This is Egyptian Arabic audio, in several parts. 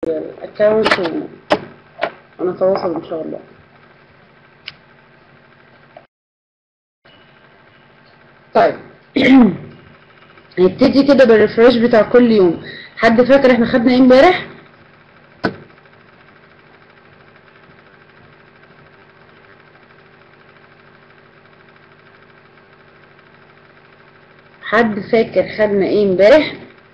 الاكونت ونتواصل ان شاء الله طيب هنبتدي كده بالريفرش بتاع كل يوم حد فاكر احنا خدنا ايه امبارح حد فاكر خدنا ايه امبارح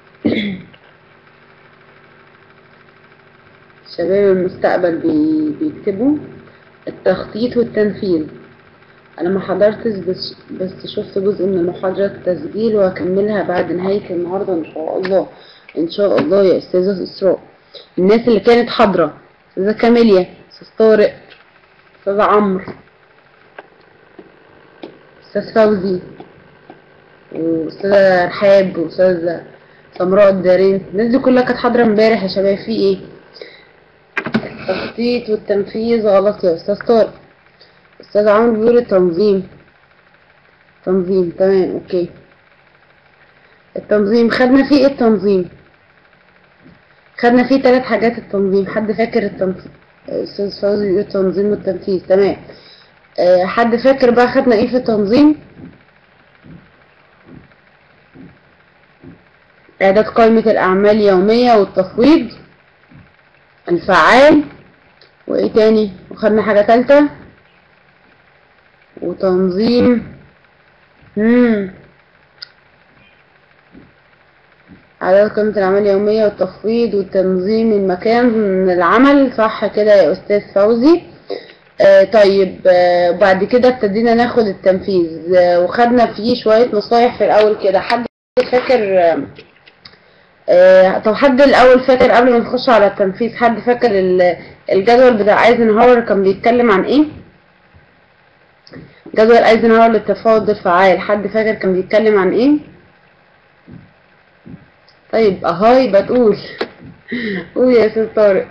شباب المستقبل بي... بيكتبوا التخطيط والتنفيذ انا ما حضرتش بس بس شفت جزء من المحاضرة التسجيل وهكملها بعد نهاية النهاردة ان شاء الله ان شاء الله يا استاذة اسراء الناس اللي كانت حاضرة استاذة كاميليا استاذ طارق استاذ عمرو استاذ فوزي واستاذة رحاب واستاذة سمراء الدارين الناس دي كلها كانت حاضرة امبارح يا شباب في ايه التخطيط والتنفيذ غلط يا استاذ طارق استاذ عمرو بيقول التنظيم تنظيم تمام اوكي التنظيم خدنا فيه ايه التنظيم خدنا فيه ثلاث حاجات التنظيم حد فاكر التنظيم استاذ فوزي بيقول التنظيم والتنفيذ تمام أه حد فاكر بقى خدنا ايه في التنظيم اعداد قائمة الاعمال اليومية والتفويض الفعال وايه تاني وخدنا حاجة تالتة وتنظيم مم. عدد قيمة الأعمال اليومية والتفويض وتنظيم المكان من العمل صح كده يا أستاذ فوزي آه طيب آه بعد كده ابتدينا ناخد التنفيذ آه وخدنا فيه شوية نصايح في الأول كده حد فاكر آه آه طب حد الأول فاكر قبل ما نخش على التنفيذ حد فاكر الجدول بتاع ايزنهاور كان بيتكلم عن ايه؟ جدول ايزنهاور للتفاوض الفعال حد فاكر كان بيتكلم عن ايه طيب اهاي بتقول قول يا استاذ طارق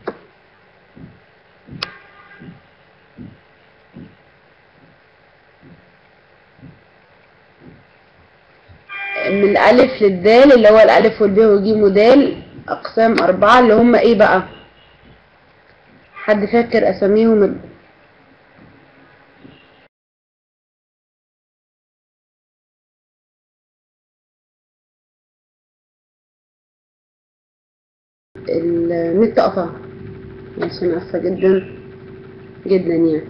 من الالف للدال اللي هو الالف والب والجيم ودال اقسام اربعة اللي هم ايه بقى حد فاكر اساميهم النت قطع عشان اسفه جدا جدا يعني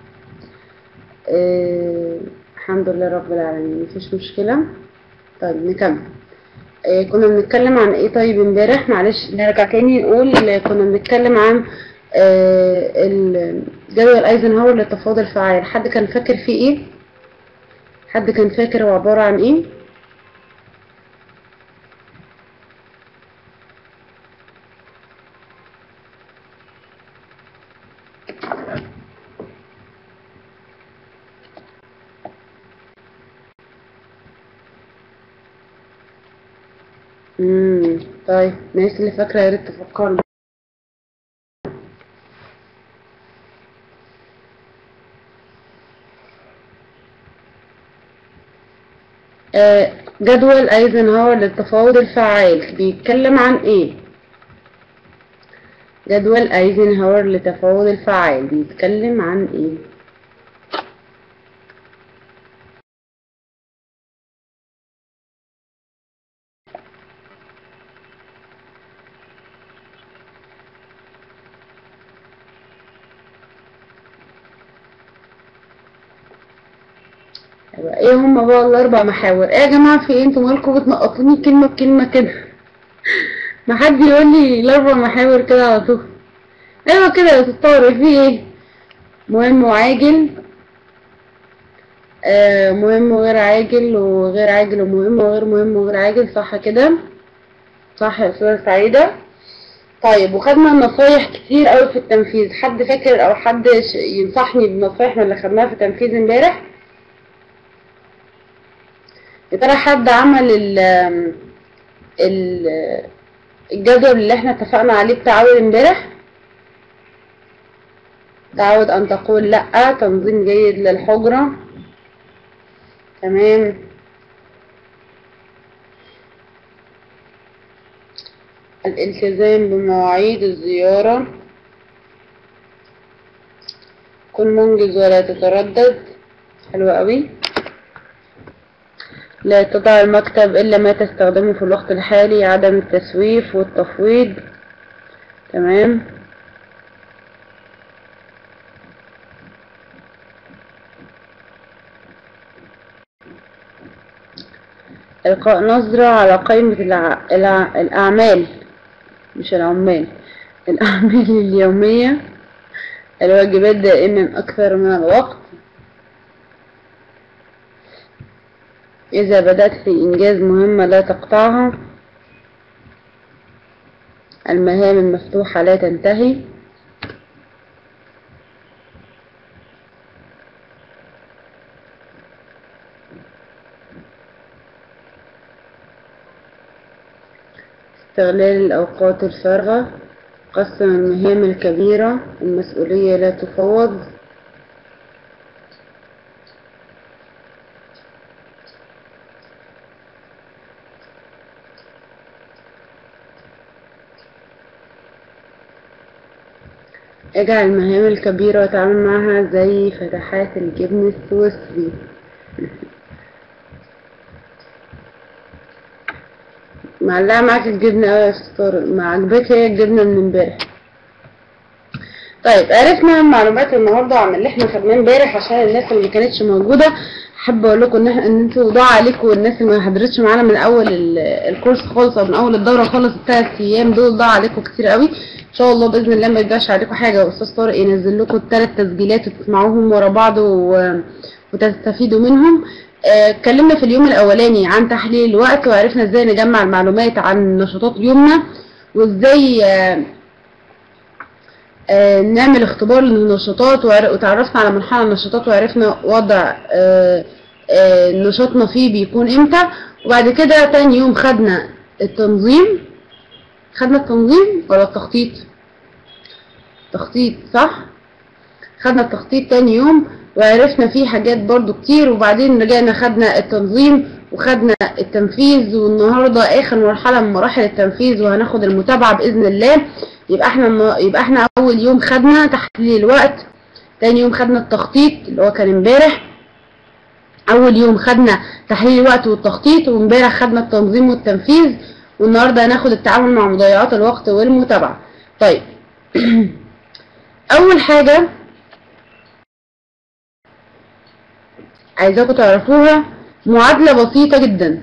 أه الحمد لله رب العالمين مفيش مشكله طيب نكمل أه كنا بنتكلم عن ايه طيب امبارح معلش نرجع تاني نقول كنا بنتكلم عن أه جدول ايزنهاور للتفاوض الفعال حد كان فاكر فيه ايه حد كان فاكر هو عباره عن ايه امم طيب الناس اللي فاكره يا ريت تفكرني آه جدول ايزنهاور للتفاوض الفعال بيتكلم عن ايه جدول ايزنهاور للتفاوض الفعال بيتكلم عن ايه ايه هما بقى الاربع محاور ايه يا جماعه في ايه انتوا مالكم بتنقطوني كلمه بكلمه كده ما حد يقول لي الاربع محاور كده على طول ايوه كده يا استاذ طارق في ايه مهم وعاجل آه مهم وغير عاجل وغير عاجل ومهم وغير مهم وغير عاجل صح كده صح يا استاذه سعيده طيب وخدنا نصايح كتير قوي في التنفيذ حد فاكر او حد ينصحني بنصايح من اللي خدناها في التنفيذ امبارح يا ترى حد عمل ال ال الجدول اللي احنا اتفقنا عليه بتاع اول امبارح تعود ان تقول لا تنظيم جيد للحجرة تمام الالتزام بمواعيد الزيارة كن منجز ولا تتردد حلو قوي لا تضع المكتب إلا ما تستخدمه في الوقت الحالي عدم التسويف والتفويض تمام إلقاء نظرة على قائمة الع... الع... الأعمال مش العمال الأعمال اليومية الواجبات دائما أكثر من الوقت إذا بدأت في إنجاز مهمة لا تقطعها المهام المفتوحة لا تنتهي استغلال الأوقات الفارغة قسم المهام الكبيرة المسؤولية لا تفوض اجعل المهام الكبيرة وتعامل معها زي فتحات الجبن السويسري معلقة معاك الجبنة اوي يا استاذ طارق ما عجبك هي الجبنة من امبارح طيب عرفنا معلومات النهارده عن اللي احنا خدناه امبارح عشان الناس اللي ما كانتش موجوده حابه اقول لكم ان احنا ان انتوا ضاع عليكم الناس اللي ما حضرتش معانا من اول ال- الكورس خالص او من اول الدوره خالص الثلاث ايام دول ضاع عليكم كتير قوي ان شاء الله باذن الله ما يرجعش عليكم حاجه واستاذ طارق ينزل لكم الثلاث تسجيلات وتسمعوهم ورا بعض و... وتستفيدوا منهم آه، اتكلمنا في اليوم الاولاني عن تحليل الوقت وعرفنا ازاي نجمع المعلومات عن نشاطات يومنا وازاي آه، آه، نعمل اختبار للنشاطات وعر- وتعرفنا على منحنى النشاطات وعرفنا وضع آه، آه، نشاطنا فيه بيكون امتى وبعد كده تاني يوم خدنا التنظيم خدنا التنظيم ولا التخطيط تخطيط صح خدنا التخطيط تاني يوم وعرفنا فيه حاجات برضو كتير وبعدين رجعنا خدنا التنظيم وخدنا التنفيذ والنهارده اخر مرحله من مراحل التنفيذ وهناخد المتابعه باذن الله يبقى احنا النا- يبقى احنا اول يوم خدنا تحليل الوقت تاني يوم خدنا التخطيط اللي هو كان امبارح اول يوم خدنا تحليل الوقت والتخطيط وامبارح خدنا التنظيم والتنفيذ والنهارده هناخد التعامل مع مضيعات الوقت والمتابعه طيب اول حاجه عايزاكم تعرفوها معادلة بسيطة جدا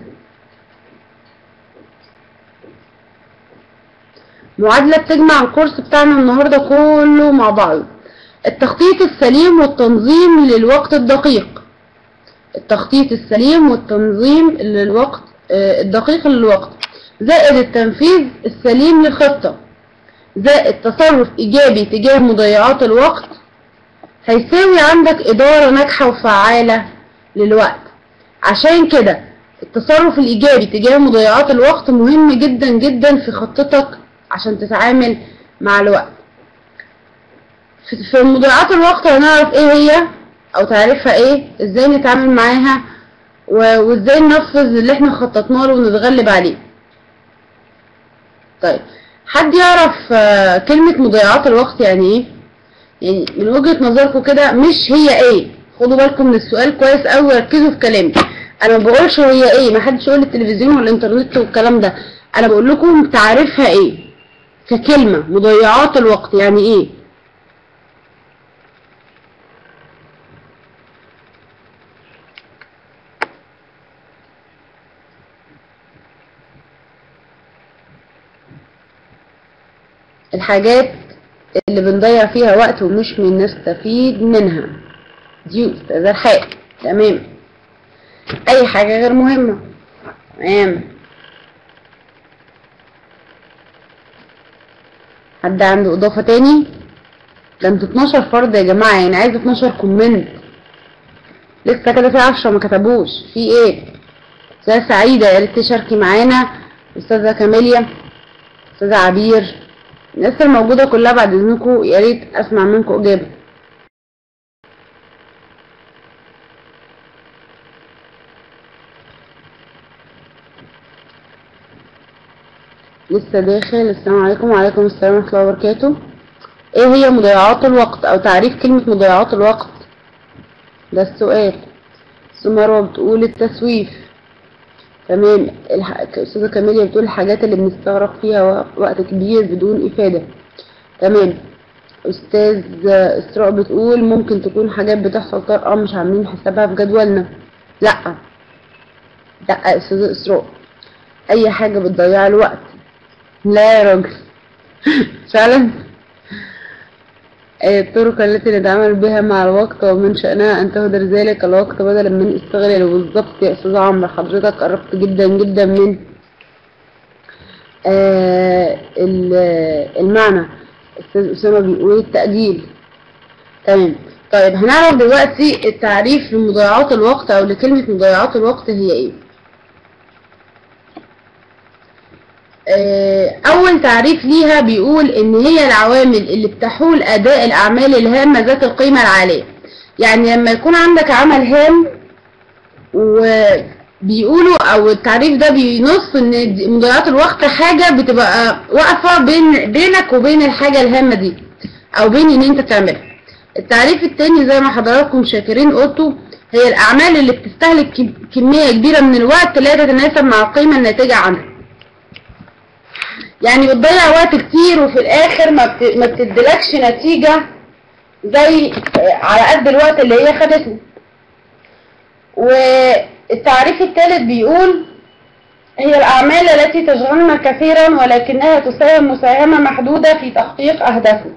معادلة بتجمع الكورس بتاعنا النهاردة كله مع بعض التخطيط السليم والتنظيم للوقت الدقيق التخطيط السليم والتنظيم للوقت آه، الدقيق للوقت زائد التنفيذ السليم للخطة زائد تصرف إيجابي تجاه مضيعات الوقت هيساوي عندك إدارة ناجحة وفعالة للوقت عشان كده التصرف الإيجابي تجاه مضيعات الوقت مهم جدا جدا في خطتك عشان تتعامل مع الوقت في- في مضيعات الوقت هنعرف ايه هي او تعرفها ايه ازاي نتعامل معاها و- وازاي ننفذ اللي احنا خططنا له ونتغلب عليه طيب حد يعرف آه، كلمة مضيعات الوقت يعني ايه يعني من وجهة نظركم كده مش هي ايه خدوا بالكم من السؤال كويس قوي وركزوا في كلامي انا ما بقولش هي ايه ما حدش يقول التلفزيون والانترنت والكلام ده انا بقول لكم تعريفها ايه ككلمة مضيعات الوقت يعني ايه الحاجات اللي بنضيع فيها وقت ومش بنستفيد منها دي استاذ رحاء تمام اي حاجة غير مهمة تمام حد عنده اضافة تاني ده انتوا 12 فرد يا جماعة يعني عايز 12 كومنت لسه كده في 10 ما كتبوش في ايه استاذة سعيدة يا ريت تشاركي معانا استاذة كاميليا استاذة عبير الناس الموجودة كلها بعد اذنكم يا ريت اسمع منكم اجابة لسه داخل السلام عليكم وعليكم السلام ورحمة الله وبركاته ايه هي مضيعات الوقت او تعريف كلمة مضيعات الوقت ده السؤال سمروة بتقول التسويف تمام الح... استاذة كاميليا بتقول الحاجات اللي بنستغرق فيها وقت كبير بدون افادة تمام استاذ اسراء بتقول ممكن تكون حاجات بتحصل طارئة مش عاملين حسابها في جدولنا لا لا يا استاذ اسراء اي حاجة بتضيع الوقت لا يا راجل فعلا الطرق التي نتعامل بها مع الوقت ومن شأنها أن تهدر ذلك الوقت بدلا من استغلاله بالظبط يا أستاذ عمرو حضرتك قربت جدا جدا من آه المعنى أستاذ أسامة بيقول التأجيل تمام طيب هنعرف دلوقتي التعريف لمضيعات الوقت أو لكلمة مضيعات الوقت هي إيه أول تعريف ليها بيقول إن هي العوامل اللي بتحول أداء الأعمال الهامة ذات القيمة العالية يعني لما يكون عندك عمل هام وبيقولوا أو التعريف ده بينص إن مضيعات الوقت حاجة بتبقى واقفة بين بينك وبين الحاجة الهامة دي أو بين إن أنت تعملها التعريف التاني زي ما حضراتكم شاكرين قلتوا هي الأعمال اللي بتستهلك كمية كبيرة من الوقت لا تتناسب مع القيمة الناتجة عنها يعني بتضيع وقت كتير وفي الاخر ما بت... ما بتدلكش نتيجة زي على قد الوقت اللي هي خدته والتعريف الثالث بيقول هي الأعمال التي تشغلنا كثيرا ولكنها تساهم مساهمة محدودة في تحقيق أهدافنا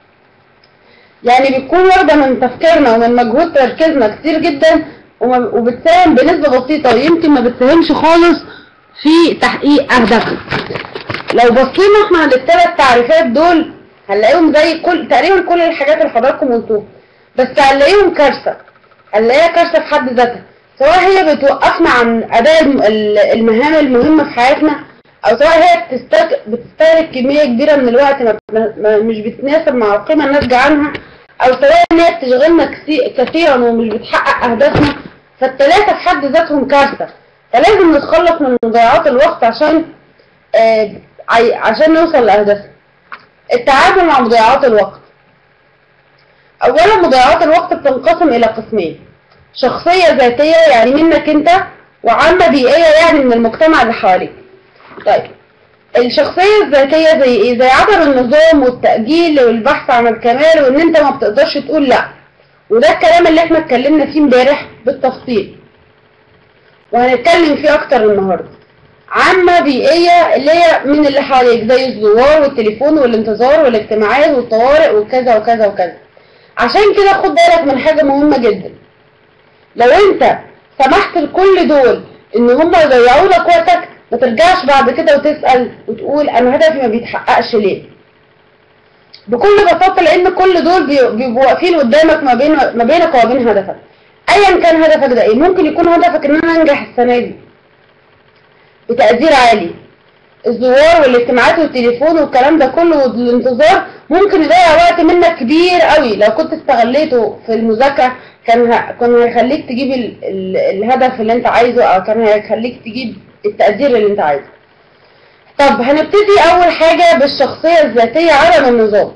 يعني بتكون واخدة من تفكيرنا ومن مجهود تركيزنا كتير جدا وبتساهم بنسبة بسيطة ويمكن ما بتساهمش خالص في تحقيق أهدافنا لو بصينا احنا للثلاث تعريفات دول هنلاقيهم زي كل تقريبا كل الحاجات اللي حضراتكم قلتوها بس هنلاقيهم كارثة هنلاقيها كارثة في حد ذاتها سواء هي بتوقفنا عن أداء المهام المهمة في حياتنا أو سواء هي بتستهلك كمية كبيرة من الوقت ما مش بتناسب مع القيمة الناتجة عنها أو سواء إن هي بتشغلنا كثيرا ومش بتحقق أهدافنا فالتلاتة في حد ذاتهم كارثة فلازم نتخلص من مضيعات الوقت عشان آه عشان نوصل لأهدافنا التعامل مع مضيعات الوقت أولا مضيعات الوقت بتنقسم إلى قسمين شخصية ذاتية يعني منك أنت وعامة بيئية يعني من المجتمع اللي حواليك طيب الشخصية الذاتية زي ايه؟ زي عدم النظام والتأجيل والبحث عن الكمال وان انت ما بتقدرش تقول لا وده الكلام اللي احنا اتكلمنا فيه امبارح بالتفصيل وهنتكلم فيه اكتر النهارده عامة بيئية اللي هي من اللي حواليك زي الزوار والتليفون والانتظار والاجتماعات والطوارئ وكذا وكذا وكذا عشان كده خد بالك من حاجة مهمة جدا لو انت سمحت لكل دول ان هم يضيعوا لك وقتك ما ترجعش بعد كده وتسأل وتقول انا هدفي ما بيتحققش ليه بكل بساطة لان كل دول بيبقوا واقفين قدامك ما بين ما بينك وما بين هدفك ايا كان هدفك ده ايه ممكن يكون هدفك ان انا انجح السنة دي بتقدير عالي الزوار والاجتماعات والتليفون والكلام ده كله والانتظار ممكن يضيع وقت منك كبير قوي لو كنت استغليته في المذاكرة كان ه... كان هيخليك تجيب ال... ال... الهدف اللي انت عايزه او كان هيخليك تجيب التقدير اللي انت عايزه طب هنبتدي اول حاجة بالشخصية الذاتية عدم النظام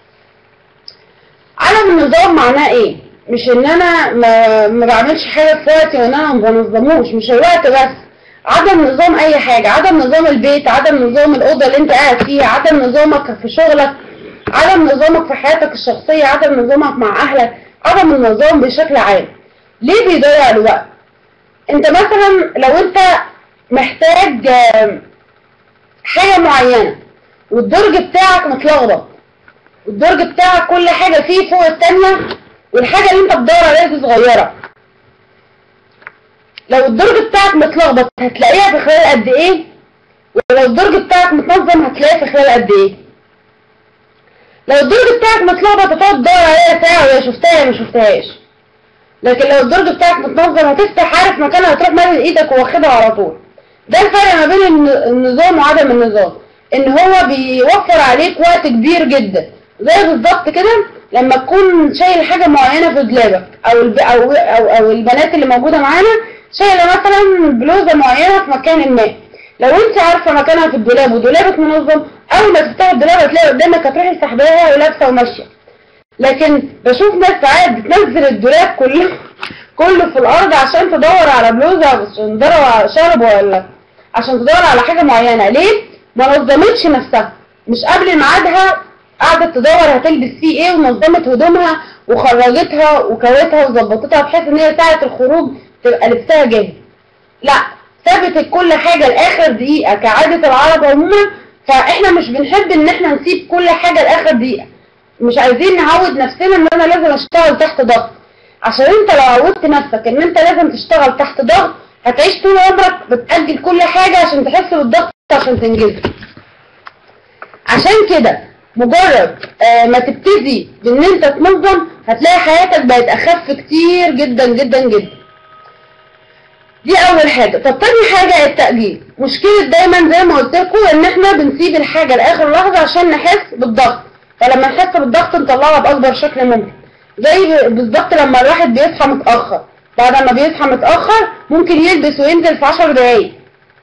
عدم النظام معناه ايه مش ان انا ما, ما بعملش حاجة في وقتي وان انا ما بنظموش مش الوقت بس عدم نظام اي حاجة عدم نظام البيت عدم نظام الأوضة اللي انت قاعد فيها عدم نظامك في شغلك عدم نظامك في حياتك الشخصية عدم نظامك مع اهلك عدم النظام بشكل عام ليه بيضيع الوقت انت مثلا لو انت محتاج حاجة معينة والدرج بتاعك متلخبط والدرج بتاعك كل حاجة فيه فوق التانية والحاجة اللي انت بتدور عليها دي صغيرة لو الدرج بتاعك متلخبط هتلاقيها في خلال قد ايه ولو الدرج بتاعك متنظم هتلاقيها في خلال قد ايه لو الدرج بتاعك متلخبط هتقعد تدور عليها ساعة وهي شفتها يا ما شفتهاش لكن لو الدرج بتاعك متنظم هتفتح عارف مكانها هتروح مالي ايدك واخدها على طول ده الفرق ما بين النظام وعدم النظام ان هو بيوفر عليك وقت كبير جدا زي بالظبط كده لما تكون شايل حاجة معينة في دولابك او الب... او او او البنات اللي موجودة معانا شايلة مثلا بلوزة معينة في مكان ما لو انت عارفه مكانها في الدولاب ودولابك منظم اول ما تفتحي الدولاب هتلاقي قدامك هتروحي سحباها ولابسه وماشيه لكن بشوف ناس ساعات بتنزل الدولاب كله كله في الارض عشان تدور على بلوزه عشان تدور على شرب ولا عشان تدور على حاجه معينه ليه ما نظمتش نفسها مش قبل ميعادها قعدت تدور هتلبس فيه ايه ونظمت هدومها وخرجتها وكوتها وظبطتها بحيث ان هي ساعه الخروج تبقى لبسها جاهز لا سابت كل حاجه لاخر دقيقه كعاده العرب عموما فاحنا مش بنحب ان احنا نسيب كل حاجه لاخر دقيقه مش عايزين نعود نفسنا ان انا لازم اشتغل تحت ضغط عشان انت لو عودت نفسك ان انت لازم تشتغل تحت ضغط هتعيش طول عمرك بتأجل كل حاجة عشان تحس بالضغط عشان تنجزها عشان كده مجرد آه ما تبتدي بان انت تنظم هتلاقي حياتك بقت اخف كتير جدا جدا جدا دي اول حاجة طب تاني حاجة التأجيل مشكلة دايما زي ما قلت لكم ان احنا بنسيب الحاجة لاخر لحظة عشان نحس بالضغط فلما نحس بالضغط نطلعها باكبر شكل ممكن زي بالظبط لما الواحد بيصحى متأخر بعد ما بيصحى متأخر ممكن يلبس وينزل في 10 دقايق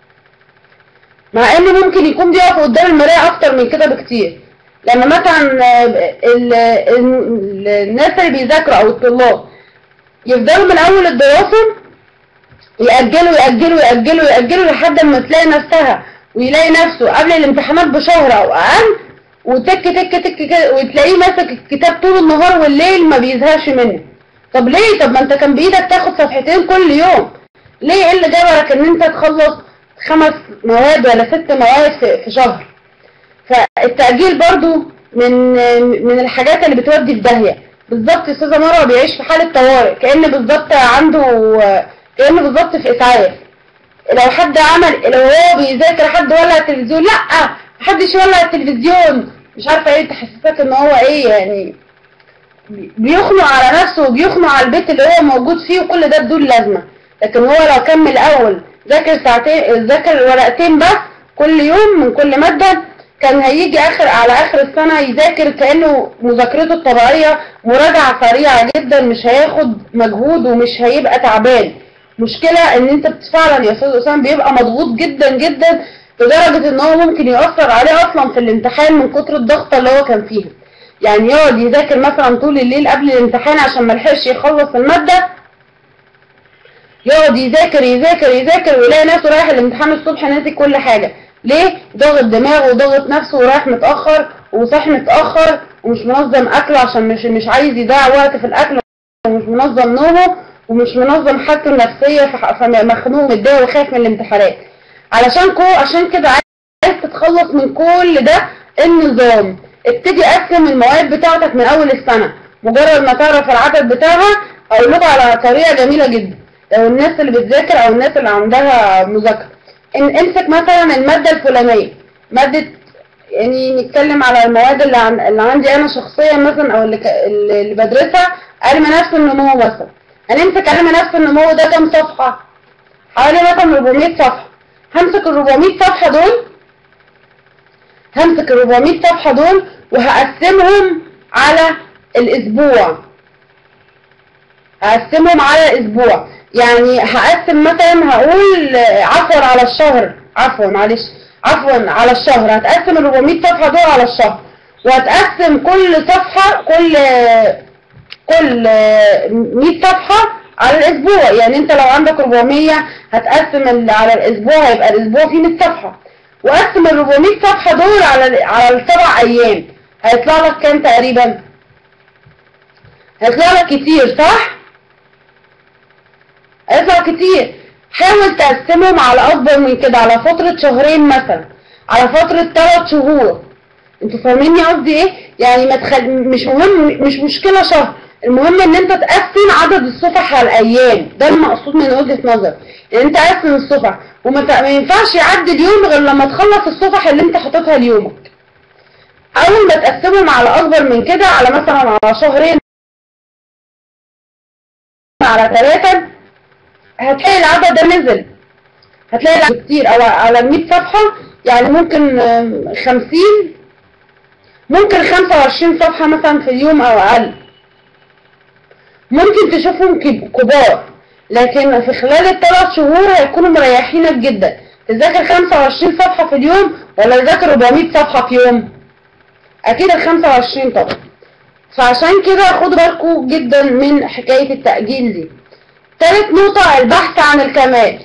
مع ان ممكن يكون بيقف قدام المراية اكتر من كده بكتير لما مثلا ال ال الناس اللي بيذاكروا او الطلاب يفضلوا من اول الدراسة يأجلوا يأجلوا يأجلوا يأجلوا لحد ما تلاقي نفسها ويلاقي نفسه قبل الامتحانات بشهر او اقل وتك تك تك كده وتلاقيه ماسك الكتاب طول النهار والليل ما بيزهقش منه طب ليه طب ما انت كان بايدك تاخد صفحتين كل يوم ليه ايه اللي جبرك ان انت تخلص خمس مواد ولا ست مواد في, في شهر فالتأجيل برضو من من الحاجات اللي بتودي في داهية بالظبط استاذة مروة بيعيش في حالة طوارئ كأن بالظبط عنده كأن بالظبط في اسعاف لو حد عمل لو هو بيذاكر حد ولع التلفزيون لا محدش يولع التلفزيون مش عارفه ايه تحسسك ان هو ايه يعني بيخنق على نفسه وبيخنق على البيت اللي هو موجود فيه وكل ده بدون لازمه لكن هو لو كمل الاول ذاكر ساعتين ذاكر ورقتين بس كل يوم من كل ماده كان هيجي اخر على اخر السنه يذاكر كانه مذاكرته الطبيعيه مراجعه سريعه جدا مش هياخد مجهود ومش هيبقى تعبان مشكله ان انت فعلا يا استاذ اسامه بيبقى مضغوط جدا جدا لدرجة ان هو ممكن يأثر عليه اصلا في الامتحان من كتر الضغط اللي هو كان فيها يعني يقعد يذاكر مثلا طول الليل قبل الامتحان عشان ما لحقش يخلص المادة يقعد يذاكر يذاكر يذاكر ويلاقي نفسه رايح الامتحان الصبح ناسي كل حاجة ليه؟ ضغط دماغه وضغط نفسه ورايح متأخر وصاحي متأخر ومش منظم اكله عشان مش مش عايز يضيع وقت في الاكل ومش منظم نومه ومش منظم حالته النفسية فمخنوق متضايق وخايف من الامتحانات علشان كو عشان كده عايز تتخلص من كل ده النظام ابتدي قسم المواد بتاعتك من اول السنة مجرد ما تعرف العدد بتاعها اقول لكم على طريقة جميلة جدا لو الناس اللي بتذاكر او الناس اللي عندها مذاكرة ان امسك مثلا المادة الفلانية مادة يعني نتكلم على المواد اللي, عن... اللي عندي انا شخصيا مثلا او اللي, ك... اللي بدرسها علم نفس النمو مثلا هنمسك علم نفس النمو ده كام صفحة حوالي مثلا 400 صفحة همسك ال 400 صفحة دول همسك ال 400 صفحة دول وهقسمهم على الاسبوع هقسمهم على الاسبوع يعني هقسم مثلا هقول عفوا على الشهر عفوا معلش عفوا على الشهر هتقسم ال 400 صفحة دول على الشهر وهتقسم كل صفحة كل كل 100 صفحة على الاسبوع يعني انت لو عندك 400 هتقسم على الاسبوع هيبقى الاسبوع فيه 100 صفحة وقسم ال 400 صفحة دول على على السبع ايام هيطلع لك كام تقريبا هيطلع لك كتير صح هيطلع كتير حاول تقسمهم على اكبر من كده على فترة شهرين مثلا على فترة 3 شهور انتوا فاهميني قصدي ايه يعني ما تخل... مش مهم مش مشكلة شهر المهم ان انت تقسم عدد الصفح على الايام ده المقصود من وجهة نظر ان انت قسم الصفح وما ت... ما ينفعش يعدي اليوم غير لما تخلص الصفح اللي انت حاططها ليومك اول ما تقسمهم على اكبر من كده على مثلا على شهرين على ثلاثة هتلاقي العدد ده نزل هتلاقي العدد كتير او على 100 صفحة يعني ممكن 50 ممكن 25 صفحة مثلا في اليوم او اقل ممكن تشوفهم كبار لكن في خلال الثلاث شهور هيكونوا مريحينك جدا تذاكر 25 صفحة في اليوم ولا تذاكر 400 صفحة في يوم اكيد ال 25 طبعا فعشان كده خدوا بالكم جدا من حكاية التأجيل دي تالت نقطة البحث عن الكمال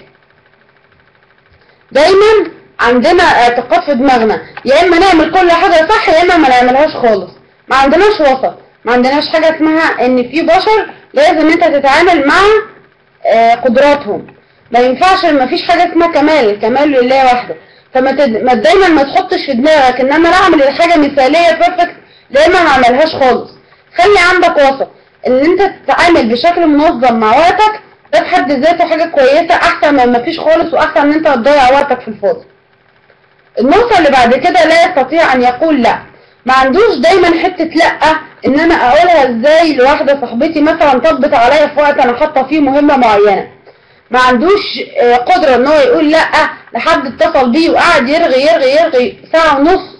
دايما عندنا اعتقاد في دماغنا يا اما نعمل كل حاجة صح يا اما ما نعملهاش خالص ما عندناش وسط ما عندناش حاجة اسمها ان في بشر لازم انت تتعامل مع آه، قدراتهم ما ينفعش ما فيش حاجة اسمها كمال الكمال لله وحده فما تد... ما دايما ما تحطش في دماغك ان انا اعمل الحاجة مثالية بيرفكت دايما ما اعملهاش خالص خلي عندك وسط ان انت تتعامل بشكل منظم مع وقتك ده في حد ذاته حاجة كويسة احسن من ما فيش خالص واحسن ان انت تضيع وقتك في الفاضي النقطة اللي بعد كده لا يستطيع ان يقول لا ما عندوش دايما حتة لا ان انا اقولها ازاي لواحدة صاحبتي مثلا طبت عليا في وقت انا حاطة فيه مهمة معينة ما عندوش آه، قدرة ان هو يقول لا لحد اتصل بيه وقعد يرغي يرغي يرغي ساعة ونص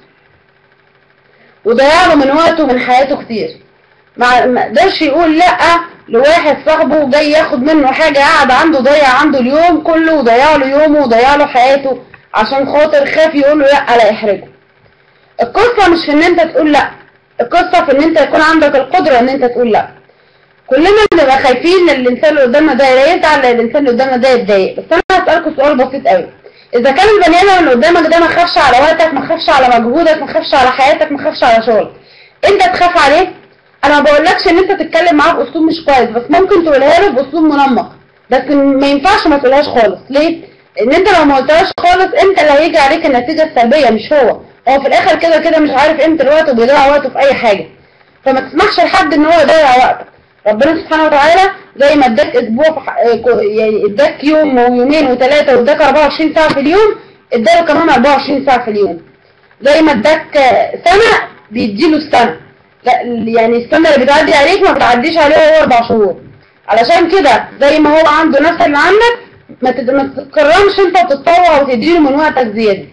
وضيع له من وقته ومن حياته كتير ما ما قدرش يقول لا لواحد صاحبه جاي ياخد منه حاجة قعد عنده ضيع عنده اليوم كله وضيع له يومه وضيع له حياته عشان خاطر خاف يقول له لا لا يحرجه القصة مش في ان انت تقول لا القصة في ان انت يكون عندك القدرة ان انت تقول لا كلنا بنبقى خايفين ان الانسان اللي قدامنا ده لا يزعل لا الانسان اللي قدامنا ده يتضايق بس انا هسألكوا سؤال بسيط قوي اذا كان البني ادم اللي قدامك ده ما خافش على وقتك ما خافش على مجهودك ما خافش على حياتك ما خافش على شغلك انت تخاف عليه انا ما بقولكش ان انت تتكلم معاه باسلوب مش كويس بس ممكن تقولها له باسلوب منمق بس ما ينفعش ما تقولهاش خالص ليه ان انت لو ما قلتهاش خالص انت اللي هيجي عليك النتيجة السلبية مش هو هو في الاخر كده كده مش عارف قيمة الوقت وبيضيع وقته في اي حاجة فما تسمحش لحد ان هو يضيع وقتك ربنا سبحانه وتعالى زي ما اداك اسبوع في ح... آه، كو- يعني اداك يوم ويومين وثلاثة واداك 24 ساعة في اليوم اداله كمان 24 ساعة في اليوم زي ما اداك آه، سنة بيديله السنة لا يعني السنة اللي بتعدي عليك ما بتعديش عليه هو اربع شهور علشان كده زي ما هو عنده نفس اللي عندك ما تد- ما تتكرمش انت وتتطوع وتديله من وقتك زيادة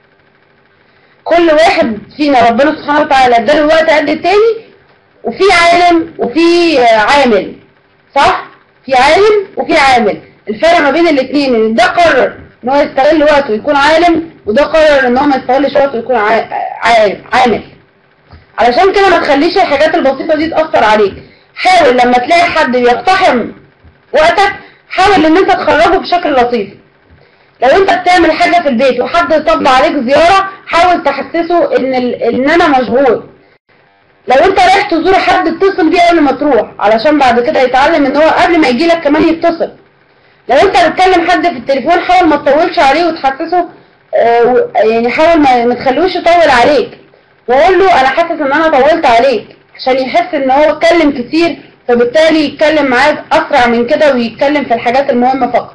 كل واحد فينا ربنا سبحانه وتعالى اداله وقت قد التاني وفي عالم وفي آه، عامل صح في عالم وفي عامل الفرق ما بين الاثنين ان ده قرر ان هو يستغل وقته ويكون عالم وده قرر ان هو ما يستغلش وقته ويكون عا- عالم عامل علشان كده ما تخليش الحاجات البسيطة دي تأثر عليك حاول لما تلاقي حد بيقتحم وقتك حاول ان انت تخرجه بشكل لطيف لو انت بتعمل حاجة في البيت وحد طب عليك زيارة حاول تحسسه ان, ال... ان انا مشغول لو انت رايح تزور حد اتصل بيه قبل ما تروح علشان بعد كده يتعلم ان هو قبل ما يجيلك كمان يتصل لو انت بتكلم حد في التليفون حاول ما تطولش عليه وتحسسه آه، و- يعني حاول ما, ما تخلوش يطول عليك وقول له انا حاسس ان انا طولت عليك عشان يحس ان هو اتكلم كتير فبالتالي يتكلم معاك اسرع من كده ويتكلم في الحاجات المهمة فقط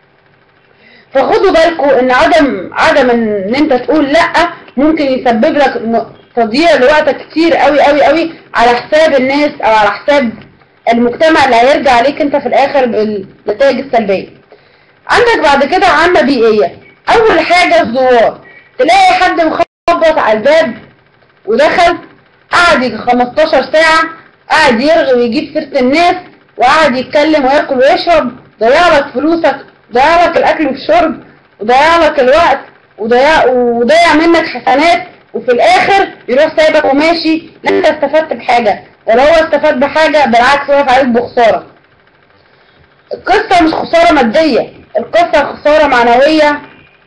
فخدوا بالكم ان عدم عدم ان انت تقول لا ممكن يسبب لك م- تضييع لوقتك كتير قوي قوي قوي على حساب الناس او على حساب المجتمع اللي هيرجع عليك انت في الاخر بالنتائج السلبية عندك بعد كده عامة بيئية اول حاجة الزوار تلاقي حد مخبط على الباب ودخل قعد يجي 15 ساعة قعد يرغي ويجيب سيرة الناس وقعد يتكلم وياكل ويشرب ضيع لك فلوسك ضيع لك الاكل والشرب وضيع لك الوقت وضيع وضيع منك حسنات وفي الاخر يروح سايبك وماشي لا انت استفدت بحاجة ولا هو استفاد بحاجة بالعكس واقف عليك بخسارة القصة مش خسارة مادية القصة خسارة معنوية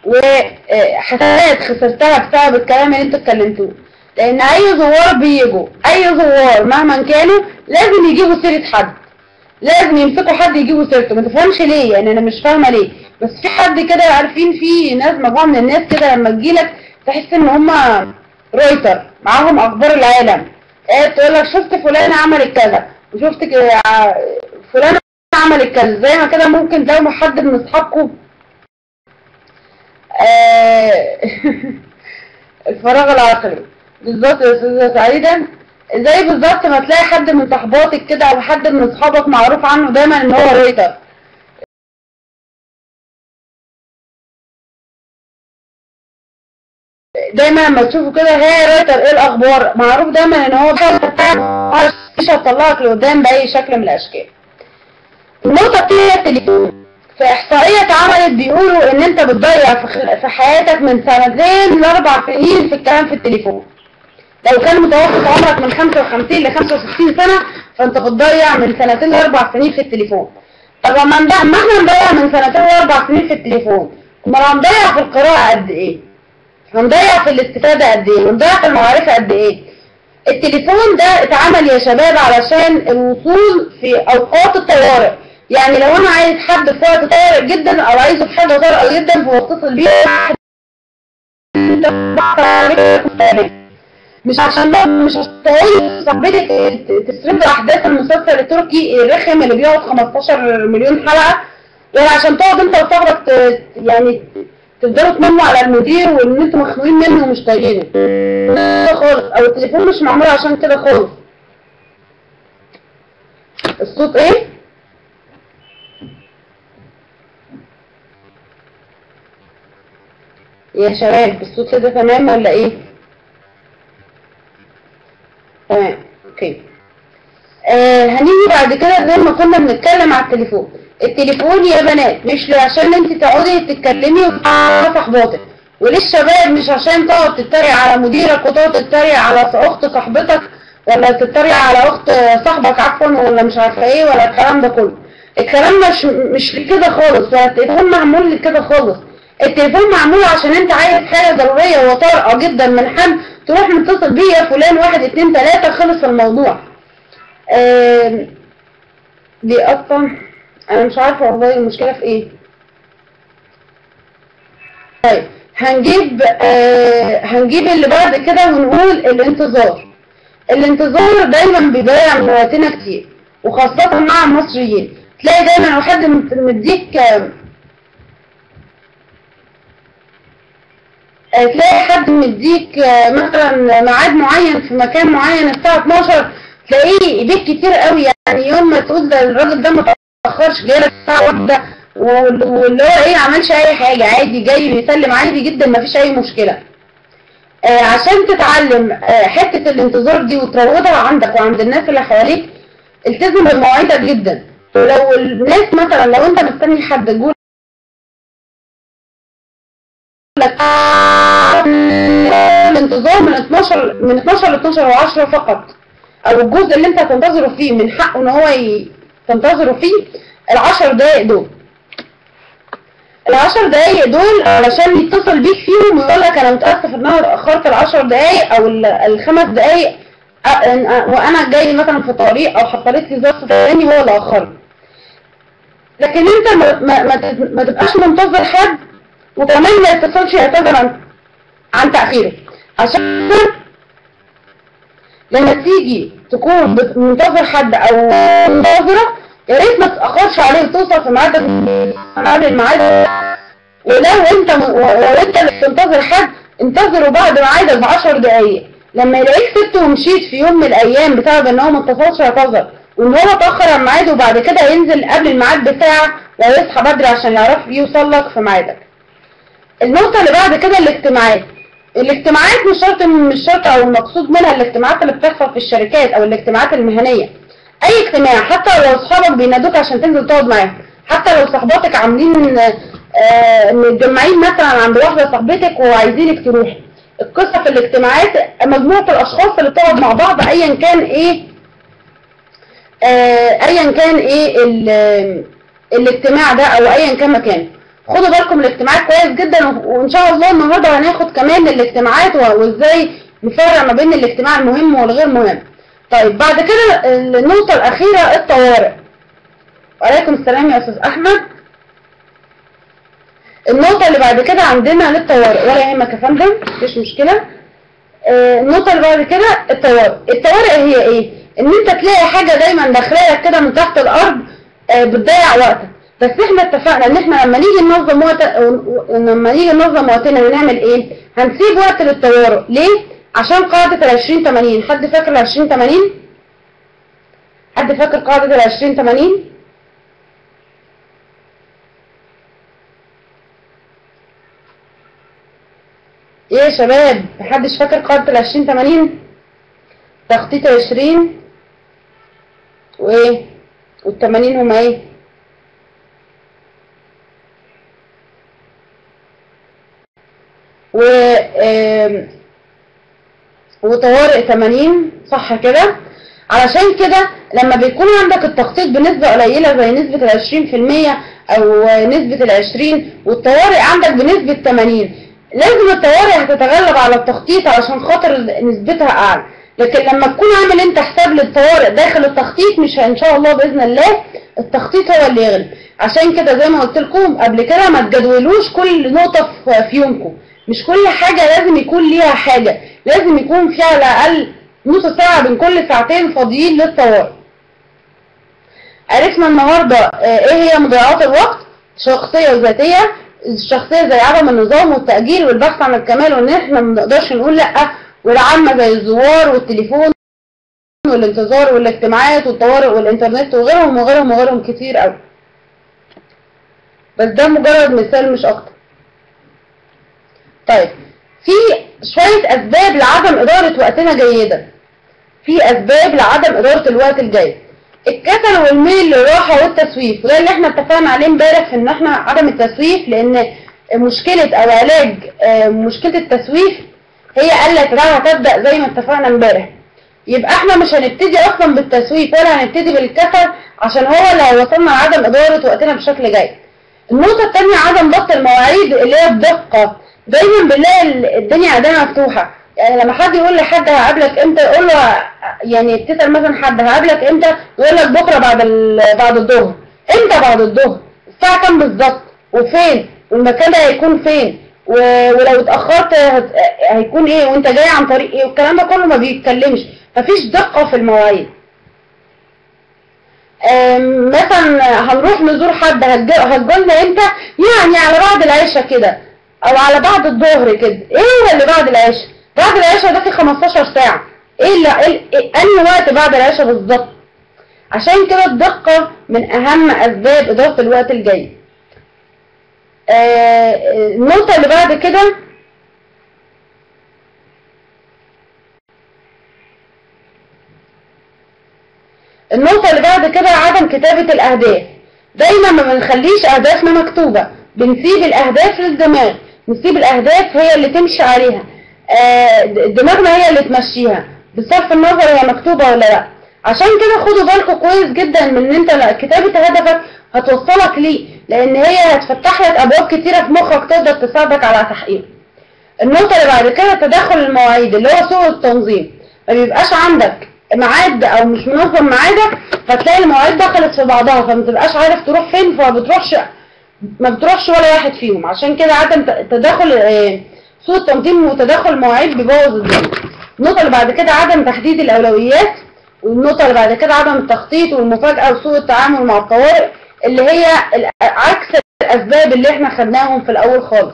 وحسنات خسرتها بسبب الكلام اللي انتوا اتكلمتوه لان اي زوار بيجوا اي زوار مهما كانوا لازم يجيبوا سيرة حد لازم يمسكوا حد يجيبوا سيرته ما تفهمش ليه يعني انا مش فاهمه ليه بس في حد كده عارفين في ناس مجموعه من الناس كده لما تجيلك تحس ان هم رويتر معاهم اخبار العالم ايه تقول لك شفت فلان عملت كذا وشفت ك- ع- فلان عملت كذا زي ما كده ممكن تلاقوا حد من اصحابكم آه، الفراغ العقلي بالظبط يا استاذه سعيده زي بالظبط ما تلاقي حد من صحباتك كده او حد من اصحابك معروف عنه دايما ان هو رويتر دايما لما تشوفوا كده هي رويتر ايه الاخبار معروف دايما ان هو مش هتطلعك لقدام باي شكل من الاشكال النقطة الثانية التليفون فاحصائيه اتعملت بيقولوا ان انت بتضيع في خل- في حياتك من سنتين لاربع سنين في الكلام في التليفون لو كان متوسط عمرك من 55 ل 65 سنه فانت بتضيع من سنتين لاربع سنين في التليفون طب لما نضيع ما احنا نضيع من سنتين لاربع سنين في التليفون امال هنضيع في القراءه قد ايه هنضيع في الاستفاده قد ايه هنضيع في المعرفه قد ايه التليفون ده اتعمل يا شباب علشان الوصول في اوقات الطوارئ يعني لو انا عايز حد في وقت طارئ جدا او عايزه في حاجه طارئه جدا فبتصل بيه مش عشان ده مش عشان تقولي صاحبتك تسرد احداث المسلسل التركي الرخم اللي بيقعد 15 مليون حلقه ولا عشان تقعد انت وصاحبك ت- يعني تفضلوا تنموا على المدير وان انتوا مخنوقين منه ومش طايقينه ده خالص او التليفون مش معمول عشان كده خالص الصوت ايه يا شباب الصوت كده تمام ولا ايه تمام اوكي آه هنيجي بعد كده زي ما كنا بنتكلم على التليفون التليفون يا بنات مش عشان انت تقعدي تتكلمي وتعرفي صاحباتك وللشباب مش عشان تقعد تتريق على مديرك وتقعد تتريق على اخت صاحبتك ولا تتريق على اخت صاحبك عفوا ولا مش عارفه ايه ولا الكلام ده كله الكلام مش مش كده خالص ولا التليفون معمول لكده خالص التليفون معمول عشان انت عايز حاجه ضروريه وطارئه جدا من حد تروح متصل بيه يا فلان واحد اتنين تلاته خلص الموضوع آم، دي اصلا انا مش عارفه والله المشكله في ايه طيب هنجيب آه هنجيب اللي بعد كده ونقول الانتظار الانتظار دايما بيضيع من وقتنا كتير وخاصة مع المصريين تلاقي دايما لو حد مت- مديك آه، آه، تلاقي حد مديك آه، مثلا ميعاد معين في مكان معين الساعة 12 تلاقيه بيك كتير قوي يعني يوم ما تقول ده الراجل ده ما تأخرش جاي لك الساعة واحدة وال- واللي هو ايه عملش اي حاجة عادي جاي بيسلم عادي جدا مفيش اي مشكلة آه، عشان تتعلم آه، حتة الانتظار دي وتروضها عندك وعند الناس اللي حواليك التزم بمواعيدك جدا ولو الناس مثلا لو انت مستني حد يقول لك الانتظار من 12 من 12 ل 12 و10 فقط او الجزء اللي انت هتنتظره فيه من حقه ان هو ي- تنتظره فيه العشر دقايق دول العشر دقايق دول علشان يتصل بيك فيهم ويقول لك انا متاسف ان انا اتاخرت العشر دقايق او ال- الخمس دقايق أ- أن- وانا جاي مثلا في طريق او حصلت لي ظرف تاني هو اللي اخرني لكن انت ما, ما, ما, تت- ما تبقاش منتظر حد وكمان ما يتصلش يعتذر عن عن تاخيره عشان لما تيجي تكون بت- منتظر حد او منتظره يا ريت ما تتاخرش عليه وتوصل في ميعادك قبل الميعاد ولو انت م... ولو انت اللي بتنتظر حد انتظره بعد ميعادك ب 10 دقايق لما يلاقيك سبت ومشيت في يوم من الايام بسبب ان هو ما اتصلش اعتذر وان هو اتاخر عن ميعاده وبعد كده ينزل قبل الميعاد بساعه ويصحى بدري عشان يعرف يوصل لك في ميعادك النقطة اللي بعد كده الاجتماعات الاجتماعات مش شرط مش شرط او المقصود منها الاجتماعات اللي بتحصل في الشركات او الاجتماعات المهنية اي اجتماع حتى لو اصحابك بينادوك عشان تنزل تقعد معاهم حتى لو صحباتك عاملين آه، متجمعين مثلا عند واحدة صاحبتك وعايزينك تروحي القصة في الاجتماعات مجموعة الاشخاص اللي بتقعد مع بعض ايا كان ايه آه، ايا كان ايه ال- الاجتماع ده او ايا كان مكانه خدوا بالكم من الاجتماعات كويس جدا و- وان شاء الله النهارده هناخد كمان الاجتماعات و- وازاي نفرق ما بين الاجتماع المهم والغير مهم طيب بعد كده النقطة الأخيرة الطوارئ وعليكم السلام يا أستاذ أحمد النقطة اللي بعد كده عندنا للطوارئ ولا يهمك يا فندم مفيش مشكلة آه، النقطة اللي بعد كده الطوارئ الطوارئ هي ايه؟ ان انت تلاقي حاجة دايما داخلالك كده من تحت الارض آه، بتضيع وقتك بس احنا اتفقنا ان احنا لما نيجي ننظم وقت لما نيجي ننظم وقتنا هنعمل ايه؟ هنسيب وقت للطوارئ ليه؟ عشان قاعدة ال 20 80 حد فاكر ال 20 80 حد فاكر قاعدة ال 20 80 ايه يا شباب محدش فاكر قاعدة ال 20 80 تخطيط ال 20 وايه وال 80 هما ايه آم، وطوارئ 80 صح كده علشان كده لما بيكون عندك التخطيط بنسبة قليلة زي نسبة العشرين في المية أو نسبة العشرين والطوارئ عندك بنسبة 80 لازم الطوارئ هتتغلب على التخطيط علشان خاطر نسبتها أعلى لكن لما تكون عامل انت حساب للطوارئ داخل التخطيط مش ان شاء الله باذن الله التخطيط هو اللي يغلب عشان كده زي ما قلت لكم قبل كده ما تجدولوش كل نقطه في في يومكم مش كل حاجه لازم يكون ليها حاجه لازم يكون في على الاقل نص ساعه بين كل ساعتين فاضيين للطوارئ عرفنا النهارده آه، ايه هي مضيعات الوقت شخصيه وذاتيه الشخصيه زي عدم النظام والتاجيل والبحث عن الكمال وان احنا ما نقدرش نقول لا والعامه زي الزوار والتليفون والانتظار والاجتماعات والطوارئ والانترنت وغيرهم وغيرهم وغيرهم كتير قوي بس ده مجرد مثال مش اكتر طيب في شوية اسباب لعدم ادارة وقتنا جيدا في اسباب لعدم ادارة الوقت الجيد الكسل والميل للراحة والتسويف وده اللي احنا اتفقنا عليه امبارح في ان احنا عدم التسويف لان مشكلة او علاج آه، مشكلة التسويف هي قلة راحة تبدأ زي ما اتفقنا امبارح يبقى احنا مش هنبتدي اصلا بالتسويف ولا هنبتدي بالكسل عشان هو اللي هيوصلنا لعدم ادارة وقتنا بشكل جيد النقطة التانية عدم ضبط المواعيد اللي هي بدقة دايما بنلاقي ال- الدنيا عندنا مفتوحة يعني لما حد يقول لحد هقابلك امتى يقول له يعني بتسأل مثلا حد هقابلك امتى يقول لك بكرة بعد ال... بعد الظهر امتى بعد الظهر الساعة كام بالظبط وفين والمكان ده هيكون فين و... ولو اتأخرت هت... هيكون ايه وانت جاي عن طريق ايه والكلام ده كله ما بيتكلمش مفيش دقة في المواعيد آم، مثلا هنروح نزور حد هتج- هتجولنا امتى يعني على بعد العشاء كده او على بعد الظهر كده ايه هو اللي بعد العشاء بعد العشاء ده في 15 ساعة ايه اللي ايه إيه- انهي وقت بعد العشاء بالظبط عشان كده الدقة من اهم اسباب ادارة الوقت الجيد آه، النقطة اللي بعد كده النقطة اللي بعد كده عدم كتابة الأهداف دايما ما بنخليش أهدافنا مكتوبة بنسيب الأهداف للدماغ نسيب الأهداف هي اللي تمشي عليها آه، د- دماغنا هي اللي تمشيها بصرف النظر هي مكتوبة ولا لا عشان كده خدوا بالكم كويس جدا من ان انت لا- كتابة هدفك هتوصلك ليه لان هي هتفتح لك ابواب كتيرة في مخك تقدر تساعدك على تحقيقه النقطة اللي بعد كده تدخل المواعيد اللي هو سوء التنظيم ما بيبقاش عندك ميعاد او مش منظم ميعادك فتلاقي المواعيد دخلت في بعضها فما تبقاش عارف تروح فين فما بتروحش ما بتروحش ولا واحد فيهم عشان كده عدم ت- تداخل آه، سوء التنظيم وتداخل المواعيد بيبوظ الدنيا النقطة اللي بعد كده عدم تحديد الأولويات والنقطة اللي بعد كده عدم التخطيط والمفاجأة وسوء التعامل مع الطوارئ اللي هي ال- عكس الأسباب اللي احنا خدناهم في الأول خالص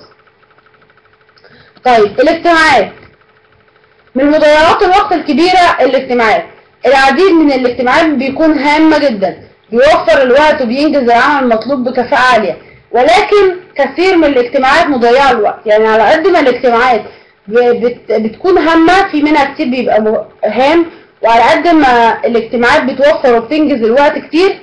طيب الاجتماعات من مضيعات الوقت الكبيرة الاجتماعات العديد من الاجتماعات بيكون هامة جدا بيوفر الوقت وبينجز العمل المطلوب بكفاءة عالية ولكن كثير من الاجتماعات مضيعة الوقت يعني على قد ما الاجتماعات ب- بت- بتكون هامة في منها كتير بيبقى م- هام وعلى قد ما الاجتماعات بتوفر وبتنجز الوقت كتير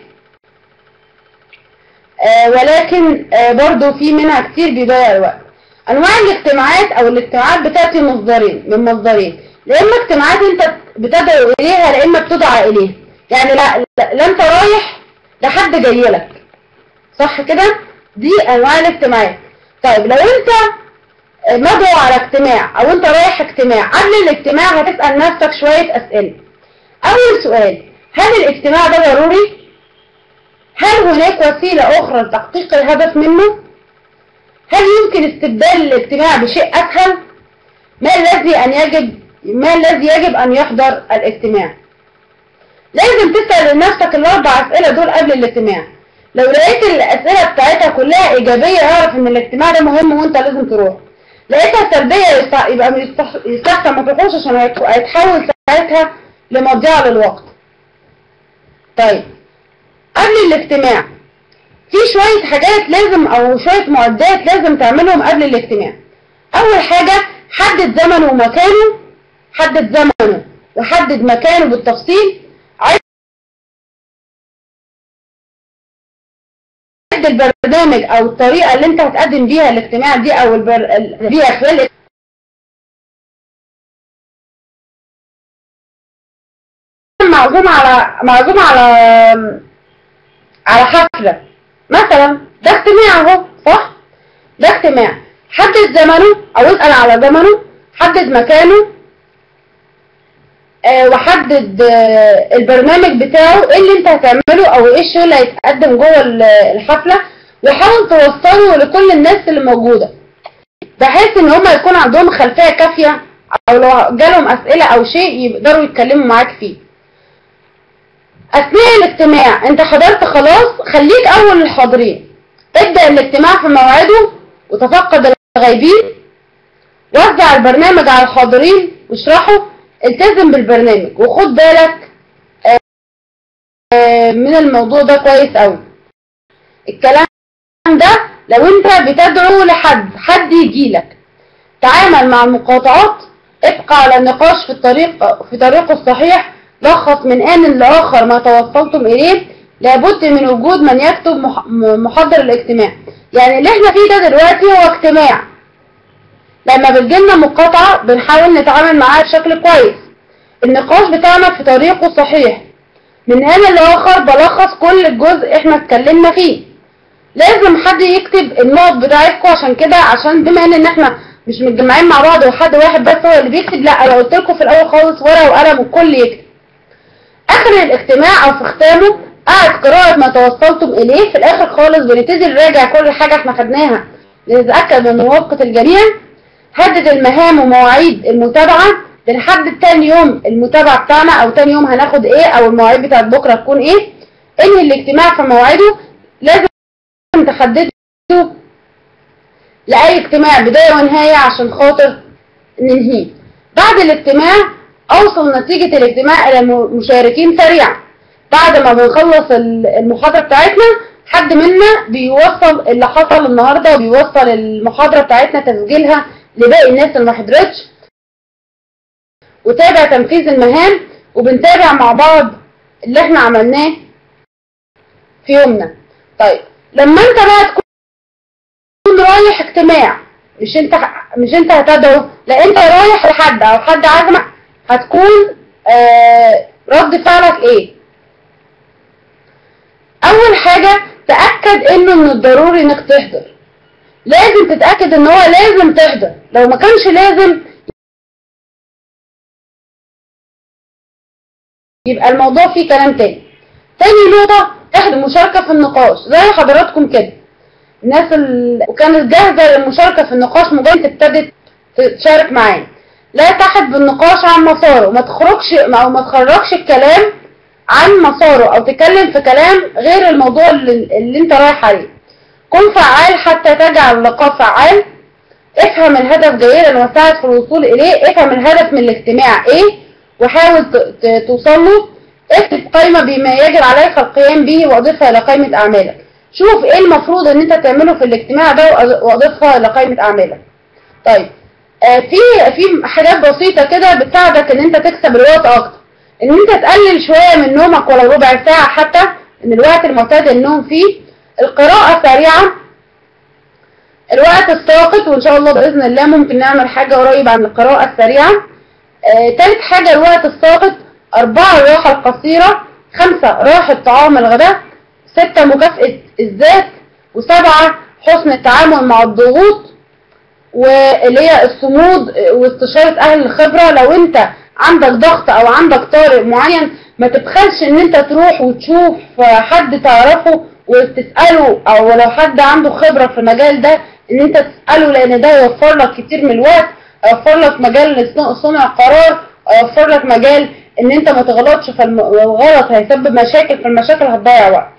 آه، ولكن آه، برضو في منها كتير بيضيع الوقت انواع الاجتماعات او الاجتماعات بتاتي مصدرين من مصدرين لا اما اجتماعات انت بتدعو اليها لا اما بتدعى اليها يعني لا, لا, لا انت رايح لحد جاي لك صح كده دي انواع الاجتماعات طيب لو انت مدعو على اجتماع او انت رايح اجتماع قبل الاجتماع هتسأل نفسك شوية اسئلة اول سؤال هل الاجتماع ده ضروري هل هناك وسيلة اخرى لتحقيق الهدف منه هل يمكن استبدال الاجتماع بشيء اسهل ما الذي ان يجب ما الذي يجب ان يحضر الاجتماع لازم تسأل نفسك الاربع اسئلة دول قبل الاجتماع لو لقيت الاسئلة بتاعتها كلها ايجابية اعرف ان الاجتماع ده مهم وانت لازم تروح لقيتها سلبية يستح- يبقى يستح- يستحسن ما تروحوش عشان هيت- هيتحول ساعتها لمضيعة للوقت طيب قبل الاجتماع في شوية حاجات لازم او شوية معدات لازم تعملهم قبل الاجتماع اول حاجة حدد زمنه ومكانه حدد زمنه وحدد مكانه بالتفصيل عد البرنامج او الطريقة اللي انت هتقدم بيها الاجتماع دي او البر... ال- بيها خلال معزوم على معزوم على على حفلة مثلا ده اجتماع اهو صح ده اجتماع حدد زمنه او اسأل على زمنه حدد مكانه آه وحدد آه البرنامج بتاعه ايه اللي انت هتعمله او ايه الشغل اللي هيتقدم جوه الحفلة وحاول توصله لكل الناس اللي موجودة بحيث ان هم يكون عندهم خلفية كافية او لو جالهم اسئلة او شيء يقدروا يتكلموا معاك فيه اثناء الاجتماع انت حضرت خلاص خليك اول الحاضرين ابدأ الاجتماع في موعده وتفقد الغايبين وزع البرنامج على الحاضرين واشرحه التزم بالبرنامج وخد بالك من الموضوع ده كويس قوي الكلام ده لو انت بتدعو لحد حد يجيلك تعامل مع المقاطعات ابقى على النقاش في الطريق في طريقه الصحيح لخص من آن لآخر ما توصلتم إليه لابد من وجود من يكتب محضر الاجتماع يعني اللي احنا فيه ده دلوقتي هو اجتماع لما بتجيلنا مقاطعة بنحاول نتعامل معاها بشكل كويس النقاش بتاعنا في طريقه الصحيح من آن لآخر بلخص كل جزء احنا اتكلمنا فيه لازم حد يكتب النقط بتاعتكم عشان كده عشان بما ان احنا مش متجمعين مع بعض وحد واحد بس هو اللي بيكتب لا انا قلت لكم في الاول خالص ورقه وقلم والكل يكتب اخر الاجتماع او في ختامه قاعد قراءة ما توصلتم اليه في الاخر خالص بنبتدي نراجع كل حاجة احنا خدناها لنتأكد من موافقة الجميع حدد المهام ومواعيد المتابعة بنحدد تاني يوم المتابعة بتاعنا او تاني يوم هناخد ايه او المواعيد بتاعت بكرة تكون ايه انهي الاجتماع في مواعيده لازم تحددوا لأي اجتماع بداية ونهاية عشان خاطر ننهيه بعد الاجتماع اوصل نتيجة الاجتماع الى المشاركين سريعا بعد ما بنخلص المحاضرة بتاعتنا حد منا بيوصل اللي حصل النهاردة وبيوصل المحاضرة بتاعتنا تسجيلها لباقي الناس اللي ما حضرتش وتابع تنفيذ المهام وبنتابع مع بعض اللي احنا عملناه في يومنا طيب لما انت بقى تكون رايح اجتماع مش انت مش انت هتدعو لا انت رايح لحد او حد عزمك هتكون آه رد فعلك ايه اول حاجة تأكد انه من الضروري انك تحضر لازم تتأكد ان هو لازم تحضر لو ما كانش لازم يبقى الموضوع فيه كلام تاني تاني نقطة احد المشاركة في النقاش زي حضراتكم كده الناس اللي كانت جاهزة للمشاركة في النقاش مجرد ابتدت تشارك معانا لا تحد بالنقاش عن مساره ما تخرجش او ما تخرجش الكلام عن مساره او تتكلم في كلام غير الموضوع اللي, اللي انت رايح عليه كن فعال حتى تجعل اللقاء فعال افهم الهدف جيدا وساعد في الوصول اليه افهم الهدف من الاجتماع ايه وحاول توصل له اكتب قائمة بما يجب عليك القيام به واضيفها الى قائمة اعمالك شوف ايه المفروض ان انت تعمله في الاجتماع ده واضيفها الى قائمة اعمالك طيب آه في في حاجات بسيطة كده بتساعدك ان انت تكسب الوقت اكتر ان انت تقلل شوية من نومك ولو ربع ساعة حتى ان الوقت المعتاد النوم فيه القراءة سريعة الوقت الساقط وان شاء الله باذن الله ممكن نعمل حاجة قريب عن القراءة السريعة آه تالت حاجة الوقت الساقط أربعة الراحة القصيرة خمسة راحة طعام الغداء ستة مكافأة الذات وسبعة حسن التعامل مع الضغوط واللي هي الصمود واستشارة أهل الخبرة لو أنت عندك ضغط أو عندك طارئ معين ما تبخلش ان انت تروح وتشوف حد تعرفه وتسأله او لو حد عنده خبرة في المجال ده ان انت تسأله لان ده يوفر لك كتير من الوقت يوفر لك مجال لصنع قرار يوفر لك مجال ان انت ما تغلطش فالغلط هيسبب مشاكل في المشاكل هتضيع وقت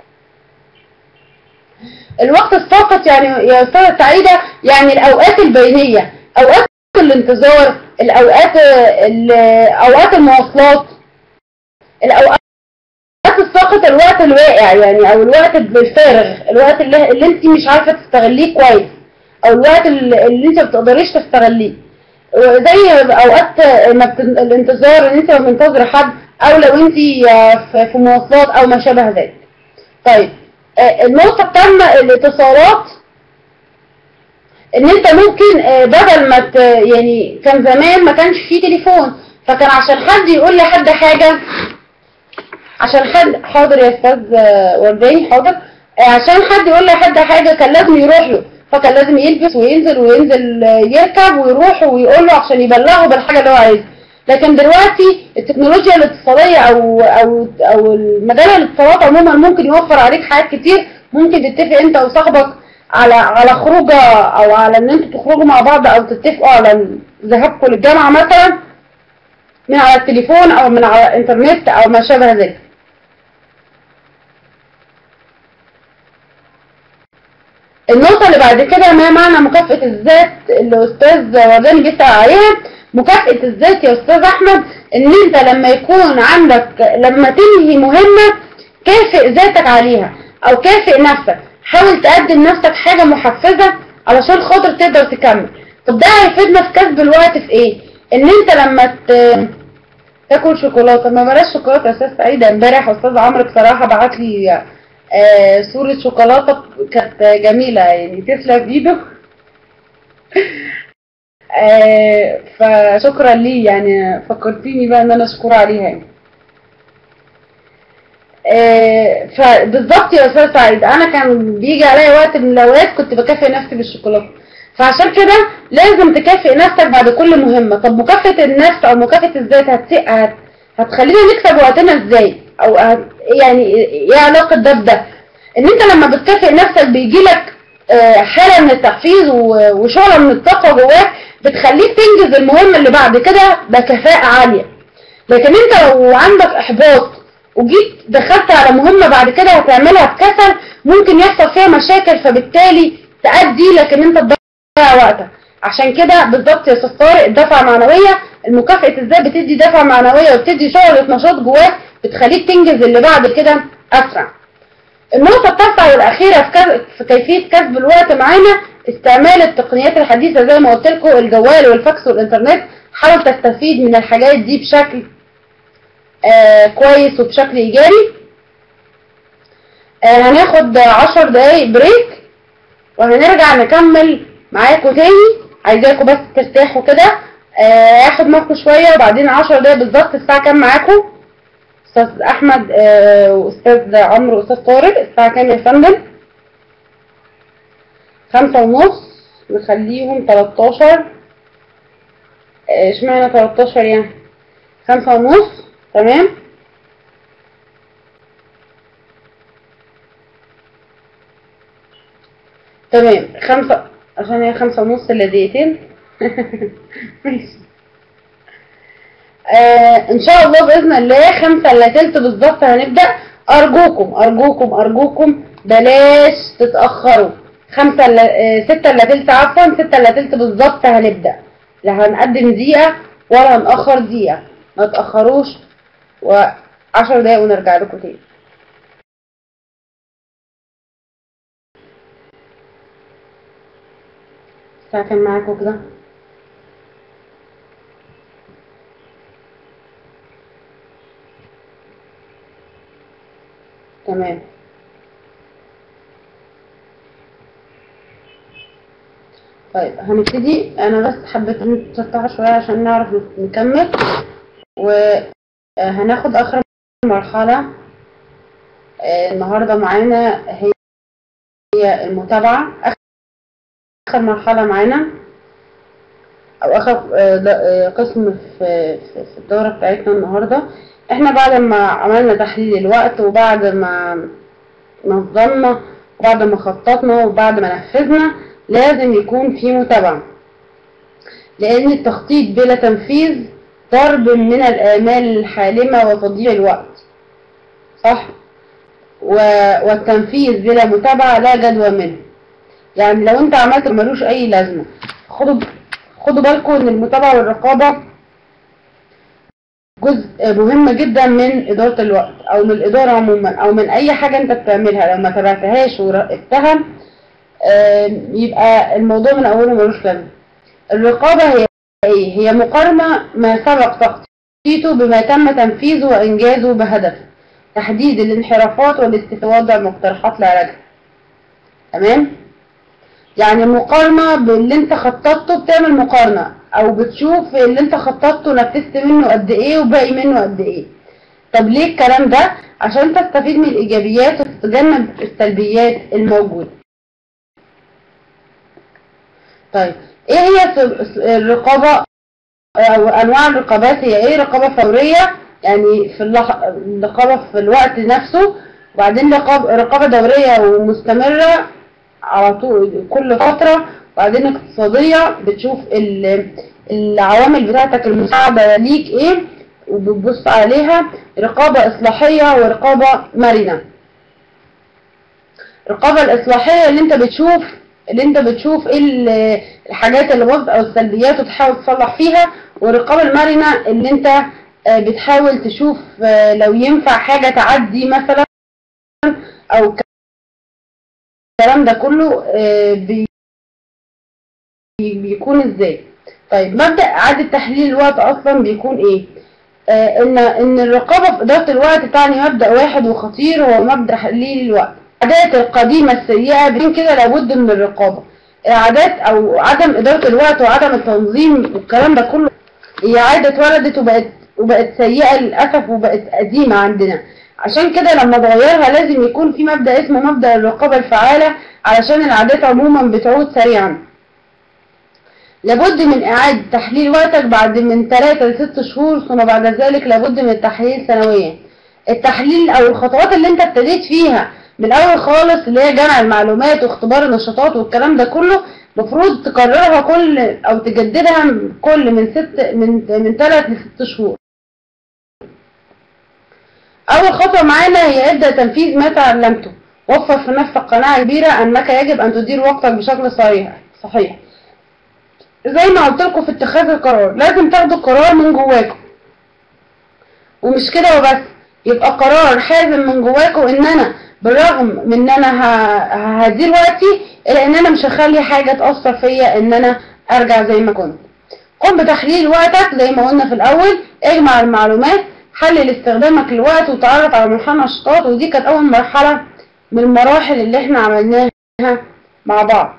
الوقت الساقط يعني يا استاذة سعيدة يعني الاوقات البينية اوقات الانتظار الاوقات اوقات المواصلات الاوقات الساقط الوقت الواقع يعني او الوقت الفارغ الوقت اللي, اللي انت مش عارفة تستغليه كويس او الوقت اللي, اللي انت ما بتقدريش تستغليه زي اوقات الانتظار ان انت منتظر حد او لو انت في مواصلات او ما شابه ذلك طيب النقطة الثانية الاتصالات ان انت ممكن بدل ما يعني كان زمان ما كانش فيه تليفون فكان عشان حد يقول لحد حاجة عشان حد حاضر يا استاذ آه، ورداني حاضر آه، عشان حد يقول لحد حاجه كان لازم يروح له فكان لازم يلبس وينزل وينزل آه، يركب ويروح ويقول له عشان يبلغه بالحاجه اللي هو عايزها لكن دلوقتي التكنولوجيا الاتصاليه او او او المجال الاتصالات عموما ممكن يوفر عليك حاجات كتير ممكن تتفق انت وصاحبك على على خروجه او على ان انتوا تخرجوا مع بعض او تتفقوا على ذهابكم للجامعه مثلا من على التليفون او من على الانترنت او ما شابه ذلك النقطة اللي بعد كده ما معنى مكافأة الذات اللي أستاذ ورداني بيسأل عليها مكافأة الذات يا أستاذ أحمد إن أنت لما يكون عندك لما تنهي مهمة كافئ ذاتك عليها أو كافئ نفسك حاول تقدم نفسك حاجة محفزة علشان خاطر تقدر تكمل طب ده هيفيدنا في كسب الوقت في إيه؟ إن أنت لما ت... تاكل شوكولاته ما بلاش شوكولاته يا استاذ سعيده امبارح استاذ عمرو بصراحه بعت لي آه صوره شوكولاته كانت جميله يعني تسلم ايده آه فشكرا ليه يعني فكرتيني بقى ان انا اشكر عليها يعني آه فبالظبط يا استاذ سعيد انا كان بيجي عليا وقت من الاوقات كنت بكافئ نفسي بالشوكولاته فعشان كده لازم تكافئ نفسك بعد كل مهمة طب مكافأة النفس او مكافأة الذات هت... هت... هتخلينا نكسب وقتنا ازاي او هت... يعني ايه علاقة ده بده ان انت لما بتكافئ نفسك بيجيلك آه، حالة من التحفيز و- وشعلة من الطاقة جواك بتخليك تنجز المهمة اللي بعد كده بكفاءة عالية لكن انت لو عندك احباط وجيت دخلت على مهمة بعد كده هتعملها بكسل ممكن يحصل فيها مشاكل فبالتالي تأدي لك ان انت تضيع وقتك عشان كده بالظبط يا استاذ طارق الدفعة معنوية المكافأة الذات بتدي دفعة معنوية وبتدي شعلة نشاط جواك بتخليك تنجز اللي بعد كده أسرع النقطة التاسعة والأخيرة في, كز... في كيفية كسب الوقت معانا استعمال التقنيات الحديثة زي ما قلت لكم الجوال والفاكس والإنترنت حاول تستفيد من الحاجات دي بشكل آه كويس وبشكل إيجابي آه هناخد عشر دقايق بريك وهنرجع نكمل معاكم تاني عايزاكم بس ترتاحوا كده آه هاخد معاكم شوية وبعدين عشر دقايق بالظبط الساعة كام معاكم استاذ احمد آه، واستاذ عمرو واستاذ طارق الساعة كام يا فندم خمسة ونص نخليهم تلاتاشر آه، اشمعنى تلاتاشر يعني خمسة ونص تمام تمام خمسة عشان هي خمسة ونص الا دقيقتين ماشي آه ان شاء الله باذن الله خمسة الا تلت بالظبط هنبدا ارجوكم ارجوكم ارجوكم بلاش تتاخروا خمسة الا آه ستة الا تلت عفوا ستة الا تلت بالظبط هنبدا لا هنقدم دقيقه ولا هنأخر دقيقه ما تأخروش وعشر دقايق ونرجع لكم تاني الساعة كام معاكم كده؟ تمام طيب هنبتدي انا بس حبيت ان انتوا تفتحوا شويه عشان نعرف نكمل وهناخد اخر مرحله آه، النهارده معانا هي هي المتابعه اخر مرحله معانا او اخر آه، د- آه، قسم في في في الدوره بتاعتنا النهارده احنا بعد ما عملنا تحليل الوقت وبعد ما نظمنا وبعد ما خططنا وبعد ما نفذنا لازم يكون في متابعة لأن التخطيط بلا تنفيذ ضرب من الآمال الحالمة وتضييع الوقت صح و... والتنفيذ بلا متابعة لا جدوى منه يعني لو انت عملت ملوش أي لازمة خدوا خدوا بالكم ان المتابعة والرقابة جزء مهم جدا من إدارة الوقت أو من الإدارة عموما أو من أي حاجة أنت بتعملها لو ما تابعتهاش وراقبتها آم، يبقى الموضوع من أوله ملوش لازمة الرقابة هي إيه؟ هي مقارنة ما سبق تخطيطه بما تم تنفيذه وإنجازه بهدف تحديد الانحرافات والاستفادة وضع مقترحات لعلاجها تمام؟ يعني مقارنة باللي انت خططته بتعمل مقارنة او بتشوف اللي انت خططته نفذت منه قد ايه وباقي منه قد ايه طب ليه الكلام ده عشان تستفيد من الإيجابيات وتتجنب السلبيات الموجودة طيب ايه هي الرقابة او انواع الرقابات هي ايه رقابة فورية يعني في الرقابة في الوقت نفسه وبعدين رقابة دورية ومستمرة على طول كل فترة وبعدين اقتصادية بتشوف العوامل بتاعتك المساعدة ليك ايه وبتبص عليها رقابة اصلاحية ورقابة مرنة الرقابة الاصلاحية اللي انت بتشوف اللي انت بتشوف ايه الحاجات اللي باظت او السلبيات وتحاول تصلح فيها والرقابة المرنة اللي انت بتحاول تشوف لو ينفع حاجة تعدي مثلا او الكلام ده كله بيكون ازاي طيب مبدأ اعادة تحليل الوقت اصلا بيكون ايه آه ان ان الرقابة في ادارة الوقت تعني مبدأ واحد وخطير هو مبدأ تحليل الوقت العادات القديمة السيئة بين كده لابد من الرقابة العادات او عدم ادارة الوقت وعدم التنظيم والكلام ده كله هي عادة اتولدت وبقت وبقت سيئة للأسف وبقت قديمة عندنا عشان كده لما تغيرها لازم يكون في مبدأ اسمه مبدأ الرقابة الفعالة علشان العادات عموما بتعود سريعا لابد من إعادة تحليل وقتك بعد من 3 ل 6 شهور ثم بعد ذلك لابد من التحليل سنويا التحليل أو الخطوات اللي انت ابتديت فيها من الأول خالص اللي هي جمع المعلومات واختبار النشاطات والكلام ده كله مفروض تكررها كل أو تجددها كل من ست من من 3 ل 6 شهور أول خطوة معانا هي ابدأ تنفيذ ما تعلمته وفر في نفسك قناعة كبيرة أنك يجب أن تدير وقتك بشكل صحيح صحيح زي ما قلت لكم في اتخاذ القرار لازم تاخدوا القرار من جواكم ومش كده وبس يبقى قرار حازم من جواكم ان انا بالرغم من ان انا هدير وقتي الا ان انا مش هخلي حاجة تأثر فيا ان انا ارجع زي ما كنت قم بتحليل وقتك زي ما قلنا في الاول اجمع المعلومات حلل استخدامك للوقت وتعرف على مرحلة نشاطات ودي كانت اول مرحلة من المراحل اللي احنا عملناها مع بعض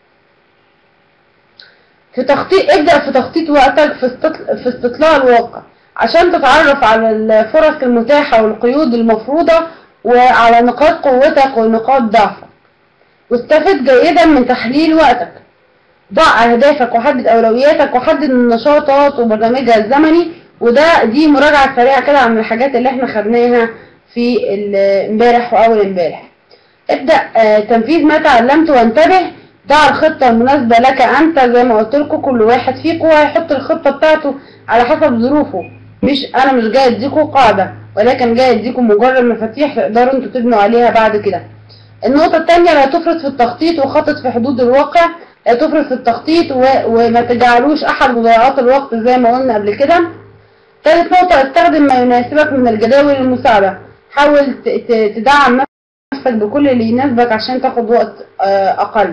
في تخطيط ابدأ في تخطيط وقتك في, استطل... في استطلاع الواقع عشان تتعرف على الفرص المتاحة والقيود المفروضة وعلى نقاط قوتك ونقاط ضعفك واستفد جيدا من تحليل وقتك ضع أهدافك وحدد أولوياتك وحدد النشاطات وبرنامجها الزمني وده دي مراجعة سريعة كده عن الحاجات اللي احنا خدناها في امبارح وأول امبارح ابدأ تنفيذ ما تعلمت وانتبه ضع الخطة المناسبة لك أنت زي ما قلت لكم كل واحد فيكم هيحط الخطة بتاعته على حسب ظروفه مش أنا مش جاي أديكم قاعدة ولكن جاي أديكم مجرد مفاتيح تقدروا أنتوا تبنوا عليها بعد كده النقطة الثانية لا تفرط في التخطيط وخطط في حدود الواقع لا تفرط في التخطيط و... وما تجعلوش أحد مضيعات الوقت زي ما قلنا قبل كده ثالث نقطة استخدم ما يناسبك من الجداول المساعدة حاول ت... ت... تدعم نفسك بكل اللي يناسبك عشان تاخد وقت أقل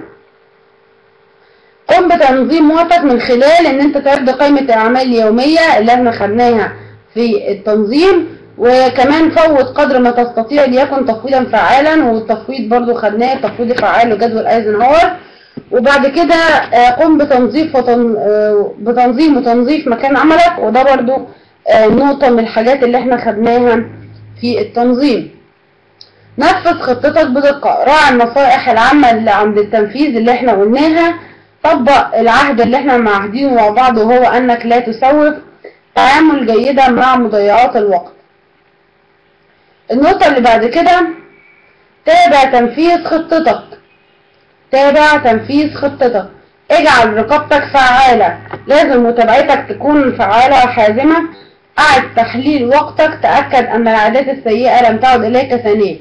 قم بتنظيم وقتك من خلال ان انت تعد قائمة الاعمال اليومية اللي احنا خدناها في التنظيم وكمان فوت قدر ما تستطيع ليكن تفويضا فعالا والتفويض برضو خدناه التفويض الفعال وجدول ايزنهاور وبعد كده قم بتنظيف وتن... بتنظيم وتنظيف مكان عملك وده برضو نقطة من الحاجات اللي احنا خدناها في التنظيم نفذ خطتك بدقة راعي النصائح العامة اللي عند التنفيذ اللي احنا قلناها طبق العهد اللي احنا معاهدينه مع بعض وهو انك لا تسوف تعامل جيدا مع مضيعات الوقت النقطة اللي بعد كده تابع تنفيذ خطتك تابع تنفيذ خطتك اجعل رقابتك فعالة لازم متابعتك تكون فعالة وحازمة أعد تحليل وقتك تأكد أن العادات السيئة لم تعد إليك ثانية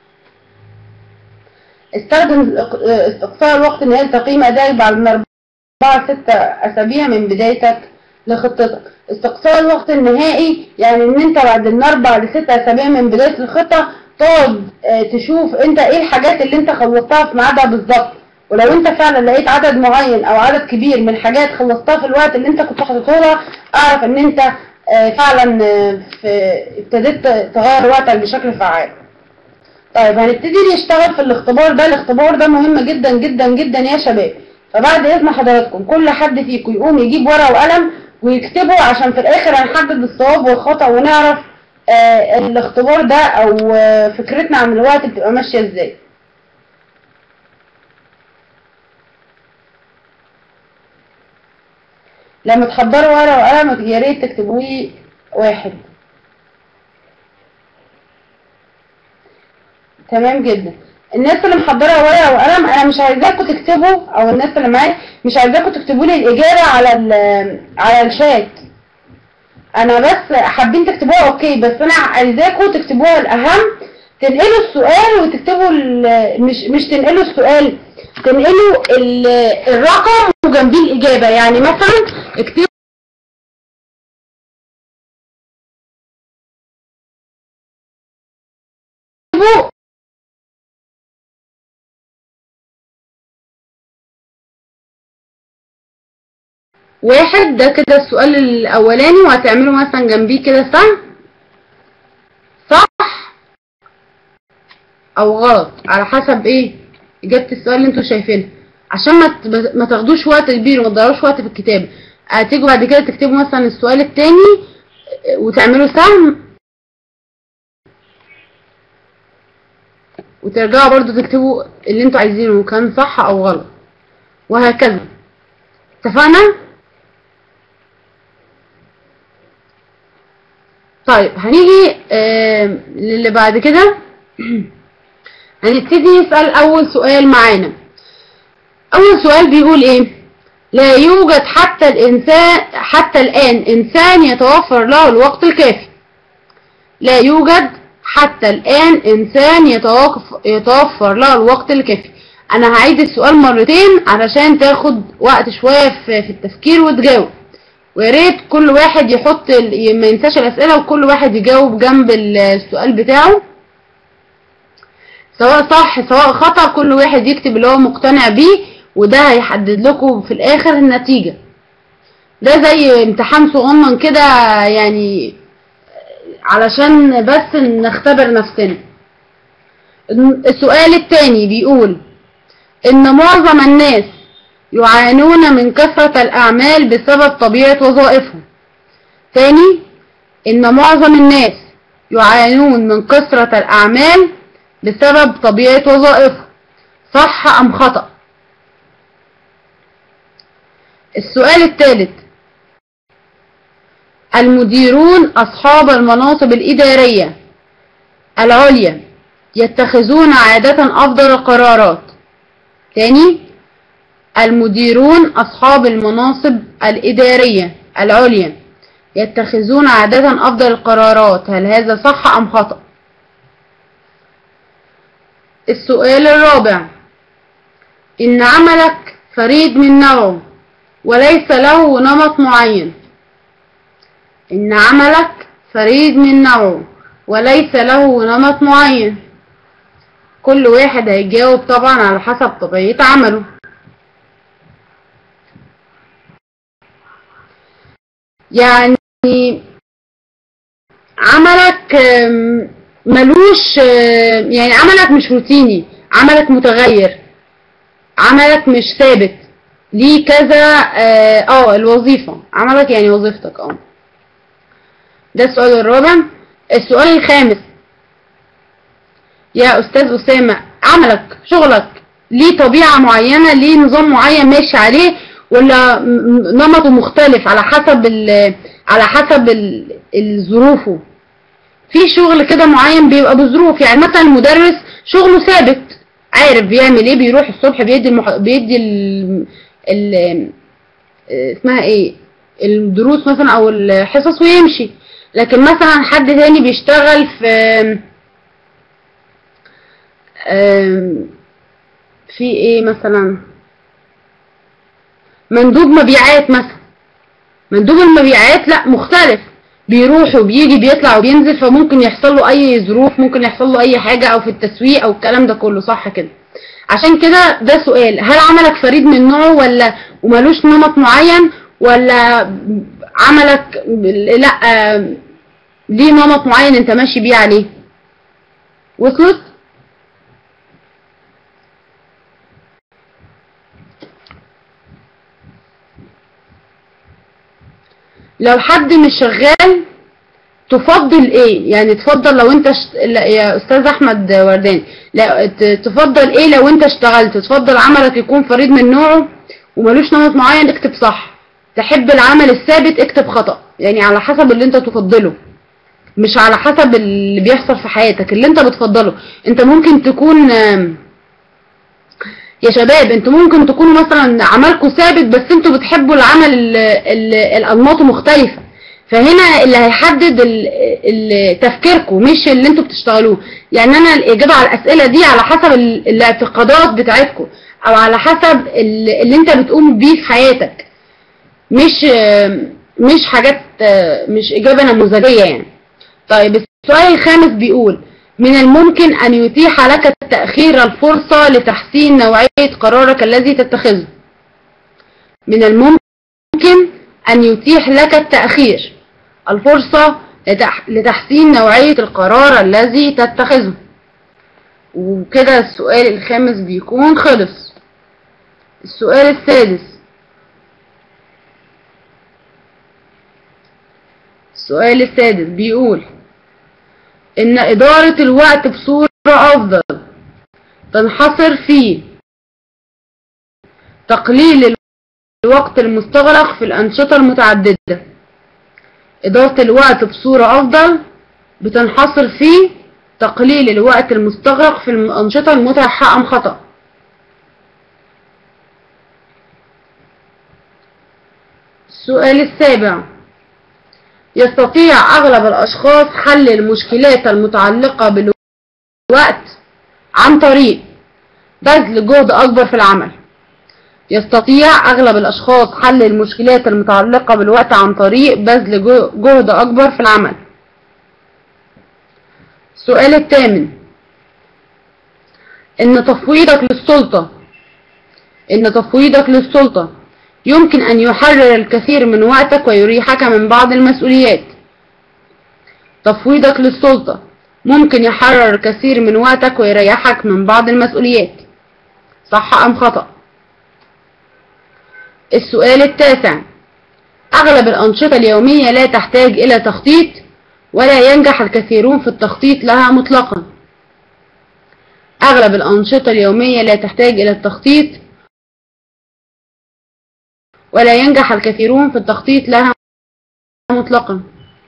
استخدم استقصاء الوقت النهائي لتقييم أدائك بعد من أربعة ستة أسابيع من بدايتك لخطتك استقصاء الوقت النهائي يعني ان انت بعد من اربع لست اسابيع من بداية الخطة تقعد تشوف انت ايه الحاجات اللي انت خلصتها في ميعادها بالظبط ولو انت فعلا لقيت عدد معين او عدد كبير من حاجات خلصتها في الوقت اللي انت كنت حاططه لها اعرف ان انت فعلا ابتديت تغير وقتك بشكل فعال طيب هنبتدي نشتغل في الاختبار ده الاختبار ده مهم جدا جدا جدا يا شباب فبعد اذن حضراتكم كل حد فيكم يقوم يجيب ورقه وقلم ويكتبه عشان في الاخر هنحدد الصواب والخطأ ونعرف آه الاختبار ده او آه فكرتنا عن الوقت بتبقى ماشية ازاي لما تحضروا ورقة وقلم يا ريت تكتبوا لي واحد تمام جدا الناس اللي محضره ورقه وقلم انا مش عايزاكم تكتبوا او الناس اللي معايا مش عايزاكم تكتبوا لي الاجابه على ال- على الشات انا بس حابين تكتبوها اوكي بس انا عايزاكم تكتبوها الاهم تنقلوا السؤال وتكتبوا ال- مش مش تنقلوا السؤال تنقلوا ال- الرقم وجنبيه الاجابه يعني مثلا اكتبوا واحد ده كده السؤال الأولاني وهتعملوا مثلا جنبيه كده سهم صح أو غلط على حسب إيه إجابة السؤال اللي انتوا شايفينه عشان ما ت- ما تاخدوش وقت كبير وما تضيعوش وقت في الكتابة هتيجوا بعد كده تكتبوا مثلا السؤال التاني وتعملوا سهم وترجعوا برضو تكتبوا اللي انتوا عايزينه كان صح أو غلط وهكذا اتفقنا؟ طيب هنيجي آه للي بعد كده هنبتدي نسأل أول سؤال معانا أول سؤال بيقول إيه لا يوجد حتى الإنسان حتى الآن إنسان يتوفر له الوقت الكافي لا يوجد حتى الآن إنسان يتوقف يتوفر له الوقت الكافي أنا هعيد السؤال مرتين علشان تاخد وقت شوية في في التفكير وتجاوب ويا ريت كل واحد يحط ال- ما ينساش الأسئلة وكل واحد يجاوب جنب ال- السؤال بتاعه سواء صح سواء خطأ كل واحد يكتب اللي هو مقتنع بيه وده هيحدد لكم في الآخر النتيجة ده زي امتحان صغنن كده يعني علشان بس نختبر نفسنا السؤال التاني بيقول إن معظم الناس يعانون من كثرة الأعمال بسبب طبيعة وظائفهم ثاني إن معظم الناس يعانون من كثرة الأعمال بسبب طبيعة وظائفهم صح أم خطأ السؤال الثالث المديرون أصحاب المناصب الإدارية العليا يتخذون عادة أفضل القرارات تاني المديرون أصحاب المناصب الإدارية العليا يتخذون عادة أفضل القرارات هل هذا صح أم خطأ السؤال الرابع إن عملك فريد من نوعه وليس له نمط معين إن عملك فريد من نوعه وليس له نمط معين كل واحد هيجاوب طبعا على حسب طبيعة عمله يعني عملك آم، ملوش آم، يعني عملك مش روتيني عملك متغير عملك مش ثابت ليه كذا اه آه، الوظيفة عملك يعني وظيفتك اه ده السؤال الرابع السؤال الخامس يا استاذ اسامة عملك شغلك ليه طبيعة معينة ليه نظام معين ماشي عليه ولا م- م- نمطه مختلف على حسب ال على حسب ال- الظروفه في شغل كده معين بيبقى بظروف يعني مثلا المدرس شغله ثابت عارف بيعمل ايه بيروح الصبح بيدي المح... بيدي ال... ال... اسمها ايه الدروس مثلا او الحصص ويمشي لكن مثلا حد تاني بيشتغل في آم، في ايه مثلا مندوب مبيعات مثلا مندوب المبيعات لا مختلف بيروح وبيجي بيطلع وبينزل فممكن يحصل له اي ظروف ممكن يحصل له اي حاجة او في التسويق او الكلام ده كله صح كده عشان كده ده سؤال هل عملك فريد من نوعه ولا وملوش نمط معين ولا عملك لا ليه نمط معين انت ماشي بيه عليه وصلت لو حد مش شغال تفضل ايه يعني تفضل لو انت شت... لا يا استاذ احمد ورداني لا ت... تفضل ايه لو انت اشتغلت تفضل عملك يكون فريد من نوعه وملوش نمط معين اكتب صح تحب العمل الثابت اكتب خطأ يعني على حسب اللي انت تفضله مش على حسب اللي بيحصل في حياتك اللي انت بتفضله انت ممكن تكون آم، يا شباب انتوا ممكن تكونوا مثلا عملكم ثابت بس انتوا بتحبوا العمل ال- ال- الانماط مختلفة فهنا اللي هيحدد ال- ال- تفكيركم مش اللي انتوا بتشتغلوه يعني انا الاجابة على الاسئلة دي على حسب ال- الاعتقادات بتاعتكم او على حسب ال- اللي انت بتقوم بيه في حياتك مش مش حاجات مش اجابة نموذجية يعني طيب السؤال الخامس بيقول من الممكن أن يتيح لك تأخير الفرصة لتحسين نوعية قرارك الذي تتخذه من الممكن أن يتيح لك التأخير الفرصة لتح- لتحسين نوعية القرار الذي تتخذه وكده السؤال الخامس بيكون خلص السؤال السادس السؤال السادس بيقول إن إدارة الوقت بصورة أفضل تنحصر في تقليل الوقت المستغرق في الأنشطة المتعددة إدارة الوقت بصورة أفضل بتنحصر في تقليل الوقت المستغرق في الأنشطة المتاحة أم خطأ السؤال السابع يستطيع أغلب الأشخاص حل المشكلات المتعلقة بالوقت عن طريق بذل جهد أكبر في العمل يستطيع أغلب الأشخاص حل المشكلات المتعلقة بالوقت عن طريق بذل جو- جهد أكبر في العمل السؤال الثامن إن تفويضك للسلطة إن تفويضك للسلطة يمكن أن يحرر الكثير من وقتك ويريحك من بعض المسؤوليات تفويضك للسلطة ممكن يحرر الكثير من وقتك ويريحك من بعض المسؤوليات صح أم خطأ السؤال التاسع أغلب الأنشطة اليومية لا تحتاج إلى تخطيط ولا ينجح الكثيرون في التخطيط لها مطلقا أغلب الأنشطة اليومية لا تحتاج إلى التخطيط ولا ينجح الكثيرون في التخطيط لها مطلقا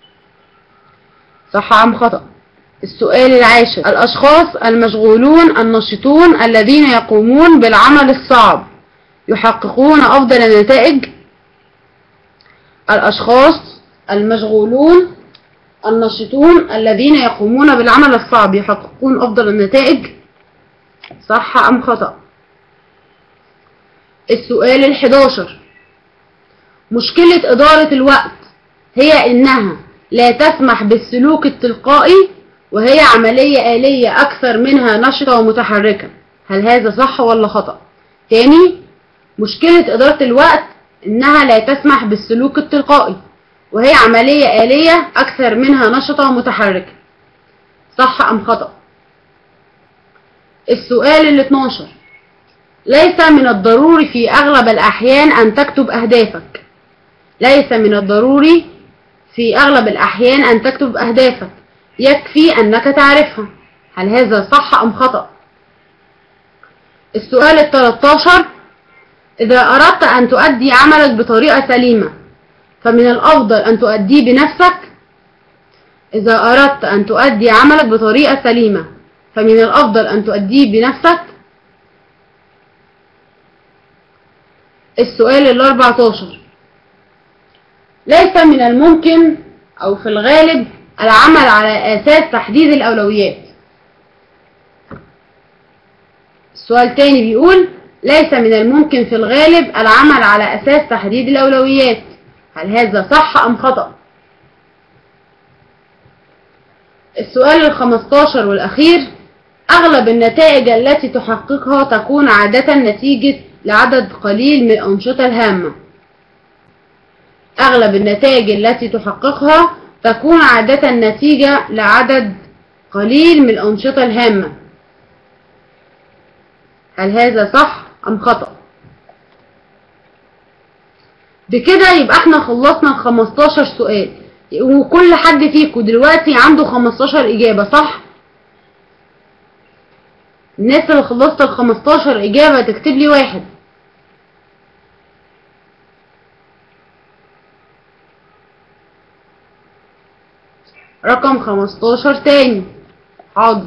صح أم خطأ السؤال العاشر الأشخاص المشغولون النشطون الذين يقومون بالعمل الصعب يحققون أفضل النتائج الأشخاص المشغولون النشطون الذين يقومون بالعمل الصعب يحققون أفضل النتائج صح أم خطأ السؤال الحداشر مشكلة إدارة الوقت هي إنها لا تسمح بالسلوك التلقائي وهي عملية آلية أكثر منها نشطة ومتحركة هل هذا صح ولا خطأ؟ تاني مشكلة إدارة الوقت إنها لا تسمح بالسلوك التلقائي وهي عملية آلية أكثر منها نشطة ومتحركة صح أم خطأ؟ السؤال ال 12 ليس من الضروري في أغلب الأحيان أن تكتب أهدافك ليس من الضروري في أغلب الأحيان أن تكتب أهدافك يكفي أنك تعرفها هل هذا صح أم خطأ السؤال الثلاثاشر إذا أردت أن تؤدي عملك بطريقة سليمة فمن الأفضل أن تؤديه بنفسك إذا أردت أن تؤدي عملك بطريقة سليمة فمن الأفضل أن تؤديه بنفسك السؤال الأربعتاشر ليس من الممكن أو في الغالب العمل على أساس تحديد الأولويات السؤال تاني بيقول ليس من الممكن في الغالب العمل على أساس تحديد الأولويات هل هذا صح أم خطأ؟ السؤال الخمستاشر والأخير أغلب النتائج التي تحققها تكون عادة نتيجة لعدد قليل من الأنشطة الهامة أغلب النتائج التي تحققها تكون عادة نتيجة لعدد قليل من الأنشطة الهامة هل هذا صح أم خطأ؟ بكده يبقى احنا خلصنا ال 15 سؤال وكل حد فيكم دلوقتي عنده 15 إجابة صح؟ الناس اللي خلصت ال 15 إجابة تكتب لي واحد رقم 15 تاني حاضر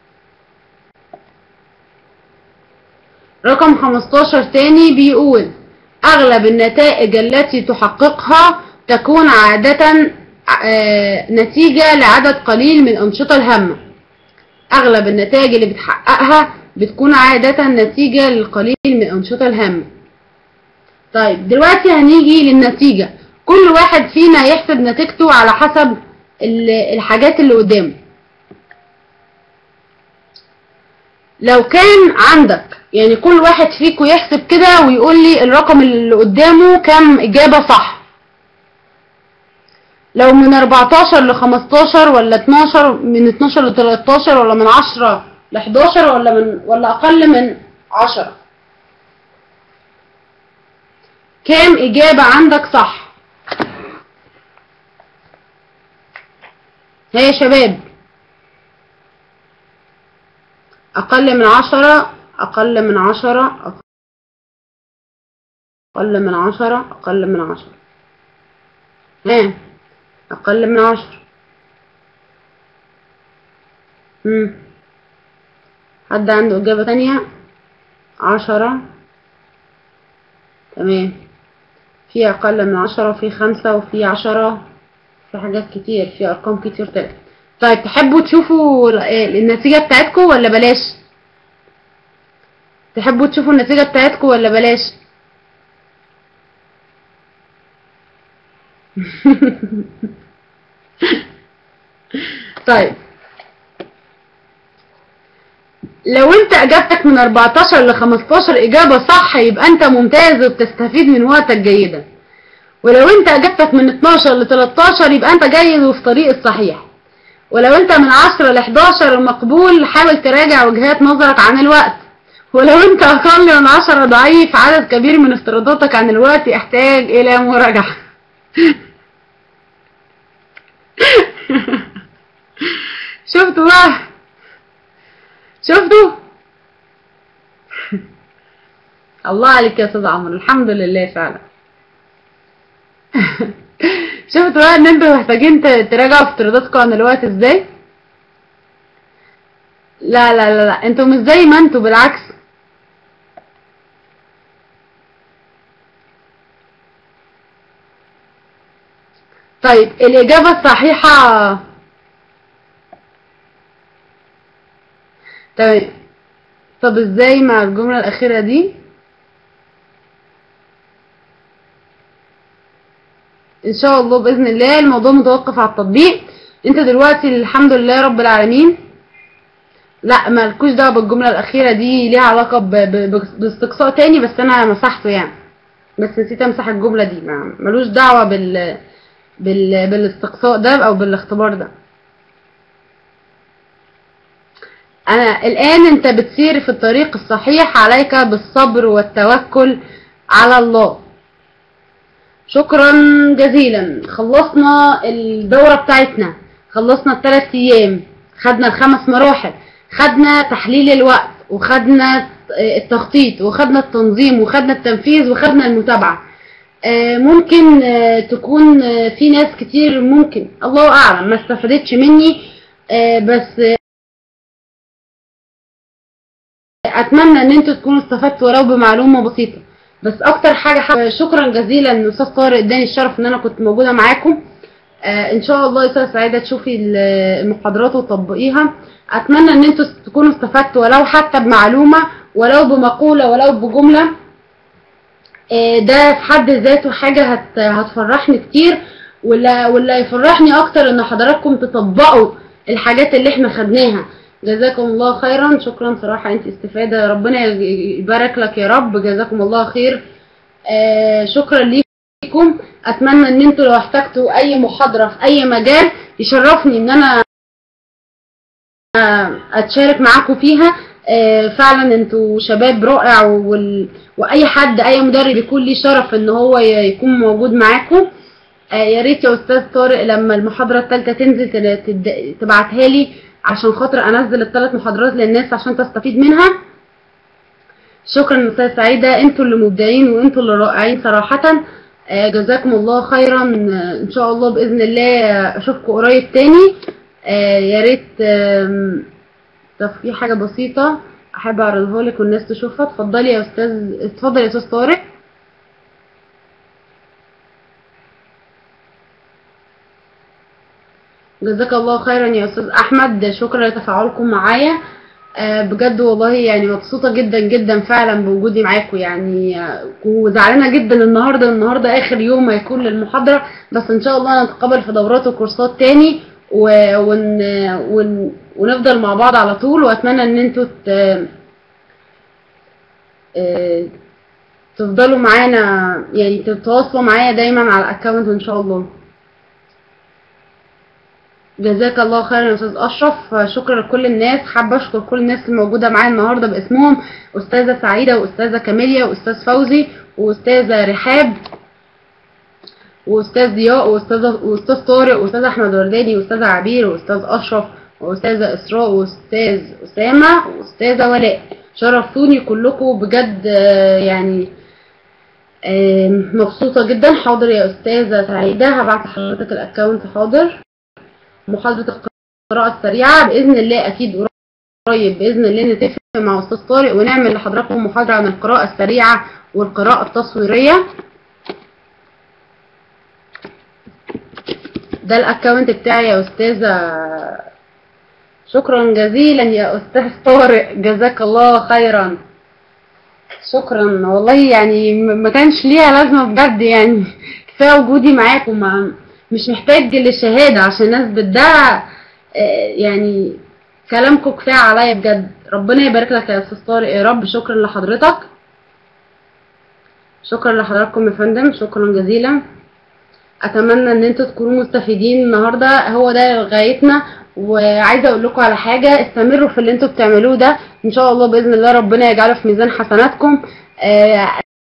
رقم 15 تاني بيقول أغلب النتائج التي تحققها تكون عادة آه، نتيجة لعدد قليل من الأنشطة الهامة أغلب النتائج اللي بتحققها بتكون عادة نتيجة للقليل من الأنشطة الهامة طيب دلوقتي هنيجي للنتيجة كل واحد فينا يحسب نتيجته على حسب ال- الحاجات اللي قدامه لو كان عندك يعني كل واحد فيكم يحسب كده ويقول لي الرقم اللي قدامه كام إجابة صح لو من 14 ل 15 ولا 12 من 12 ل 13 ولا من 10 ل 11 ولا من ولا أقل من 10 كام إجابة عندك صح ها يا شباب أقل من عشرة أقل من عشرة أقل من عشرة أقل من عشرة ها أقل من عشرة مم. حد عنده إجابة تانية عشرة تمام في أقل من عشرة وفي خمسة وفي عشرة في حاجات كتير في أرقام كتير تانية طيب تحبوا تشوفوا ال- النتيجة بتاعتكم ولا بلاش تحبوا تشوفوا النتيجة بتاعتكم ولا بلاش طيب لو انت اجابتك من 14 ل 15 اجابة صح يبقى انت ممتاز وبتستفيد من وقتك جيدا ولو انت اجابتك من 12 ل 13 يبقى انت جيد وفي طريق الصحيح ولو انت من 10 ل 11 مقبول حاول تراجع وجهات نظرك عن الوقت ولو انت اقل من 10 ضعيف عدد كبير من افتراضاتك عن الوقت يحتاج الى مراجعة شفتوا بقى شفتوا الله عليك يا استاذ عمرو الحمد لله فعلا شفتوا بقى ان انتوا محتاجين ت- تراجعوا افتراضاتكم عن الوقت ازاي لا لا لا لا انتوا مش زي ما انتوا بالعكس طيب الإجابة الصحيحة تمام طب ازاي مع الجملة الأخيرة دي ان شاء الله باذن الله الموضوع متوقف على التطبيق انت دلوقتي الحمد لله رب العالمين لا مالكوش دعوه بالجمله الاخيره دي ليها علاقه ب- ب- ب- باستقصاء تاني بس انا مسحته يعني بس نسيت امسح الجمله دي ما- ملوش دعوه بال بال بالاستقصاء ده او بالاختبار ده انا الان انت بتسير في الطريق الصحيح عليك بالصبر والتوكل على الله شكرا جزيلا خلصنا الدورة بتاعتنا خلصنا الثلاث ايام خدنا الخمس مراحل خدنا تحليل الوقت وخدنا التخطيط وخدنا التنظيم وخدنا التنفيذ وخدنا المتابعة آه، ممكن آه، تكون آه، في ناس كتير ممكن الله اعلم ما استفادتش مني آه، بس آه، اتمنى ان انتوا تكونوا استفدتوا ولو بمعلومه بسيطه بس اكتر حاجه حب... شكرا جزيلا ان استاذ طارق اداني الشرف ان انا كنت موجوده معاكم آه ان شاء الله يا استاذه سعيده تشوفي ال- المحاضرات وتطبقيها اتمنى ان انتوا تكونوا استفدتوا ولو حتى بمعلومه ولو بمقوله ولو بجمله آه، ده في حد ذاته حاجة هت... هتفرحني كتير ولا ولا يفرحني اكتر ان حضراتكم تطبقوا الحاجات اللي احنا خدناها جزاكم الله خيرا شكرا صراحة انت استفادة ربنا يبارك لك يا رب جزاكم الله خير آه شكرا ليكم اتمنى ان انتوا لو احتجتوا اي محاضرة في اي مجال يشرفني ان انا اتشارك معاكم فيها آه، فعلا انتوا شباب رائع وال... واي حد اي مدرب يكون ليه شرف ان هو ي- يكون موجود معاكم آه يا ريت يا استاذ طارق لما المحاضره الثالثه تنزل تل- تد- تبعتها لي عشان خاطر انزل الثلاث محاضرات للناس عشان تستفيد منها شكرا استاذ سعيده انتوا اللي مبدعين وانتوا اللي رائعين صراحه آه، جزاكم الله خيرا آه، ان شاء الله باذن الله آه، اشوفكم قريب تاني آه، يا ريت آم، طب في حاجه بسيطه احب اعرضها لك والناس تشوفها اتفضلي يا استاذ اتفضل يا استاذ طارق جزاك الله خيرا يا استاذ احمد شكرا لتفاعلكم معايا آه، بجد والله يعني مبسوطه جدا جدا فعلا بوجودي معاكم يعني آه، وزعلانه جدا النهارده النهارده اخر يوم هيكون للمحاضره بس ان شاء الله نتقابل في دورات وكورسات تاني و- ون... ون... ونفضل مع بعض على طول واتمنى ان انتوا ت... آه، تفضلوا معانا يعني تتواصلوا معايا دايما على الاكونت ان شاء الله جزاك الله خيرا يا استاذ اشرف شكرا لكل الناس حابه اشكر كل الناس اللي موجوده معايا النهارده باسمهم استاذه سعيده واستاذه كاميليا واستاذ فوزي واستاذه رحاب واستاذ ضياء واستاذ واستاذ طارق واستاذ احمد ورداني واستاذ عبير واستاذ اشرف واستاذه اسراء واستاذ اسامه واستاذه ولاء شرفتوني كلكم بجد آه، يعني آه، مبسوطه جدا حاضر يا استاذه سعيده هبعت لحضرتك الاكونت حاضر محاضرة القراءة السريعة بإذن الله أكيد قريب بإذن الله نتفق مع أستاذ طارق ونعمل لحضراتكم محاضرة عن القراءة السريعة والقراءة التصويرية ده الأكونت بتاعي يا أستاذة شكرا جزيلا يا أستاذ طارق جزاك الله خيرا شكرا والله يعني م- ما كانش ليها لازمة بجد يعني كفاية وجودي معاكم ما- مش محتاج للشهادة عشان اثبت ده آه، يعني كلامكم كفاية عليا بجد ربنا يبارك لك يا استاذ طارق يا رب شكرا لحضرتك شكرا لحضراتكم يا فندم شكرا جزيلا اتمنى ان انتوا تكونوا مستفيدين النهارده هو ده غايتنا وعايزه اقول لكم على حاجه استمروا في اللي انتوا بتعملوه ده ان شاء الله باذن الله ربنا يجعله في ميزان حسناتكم آه،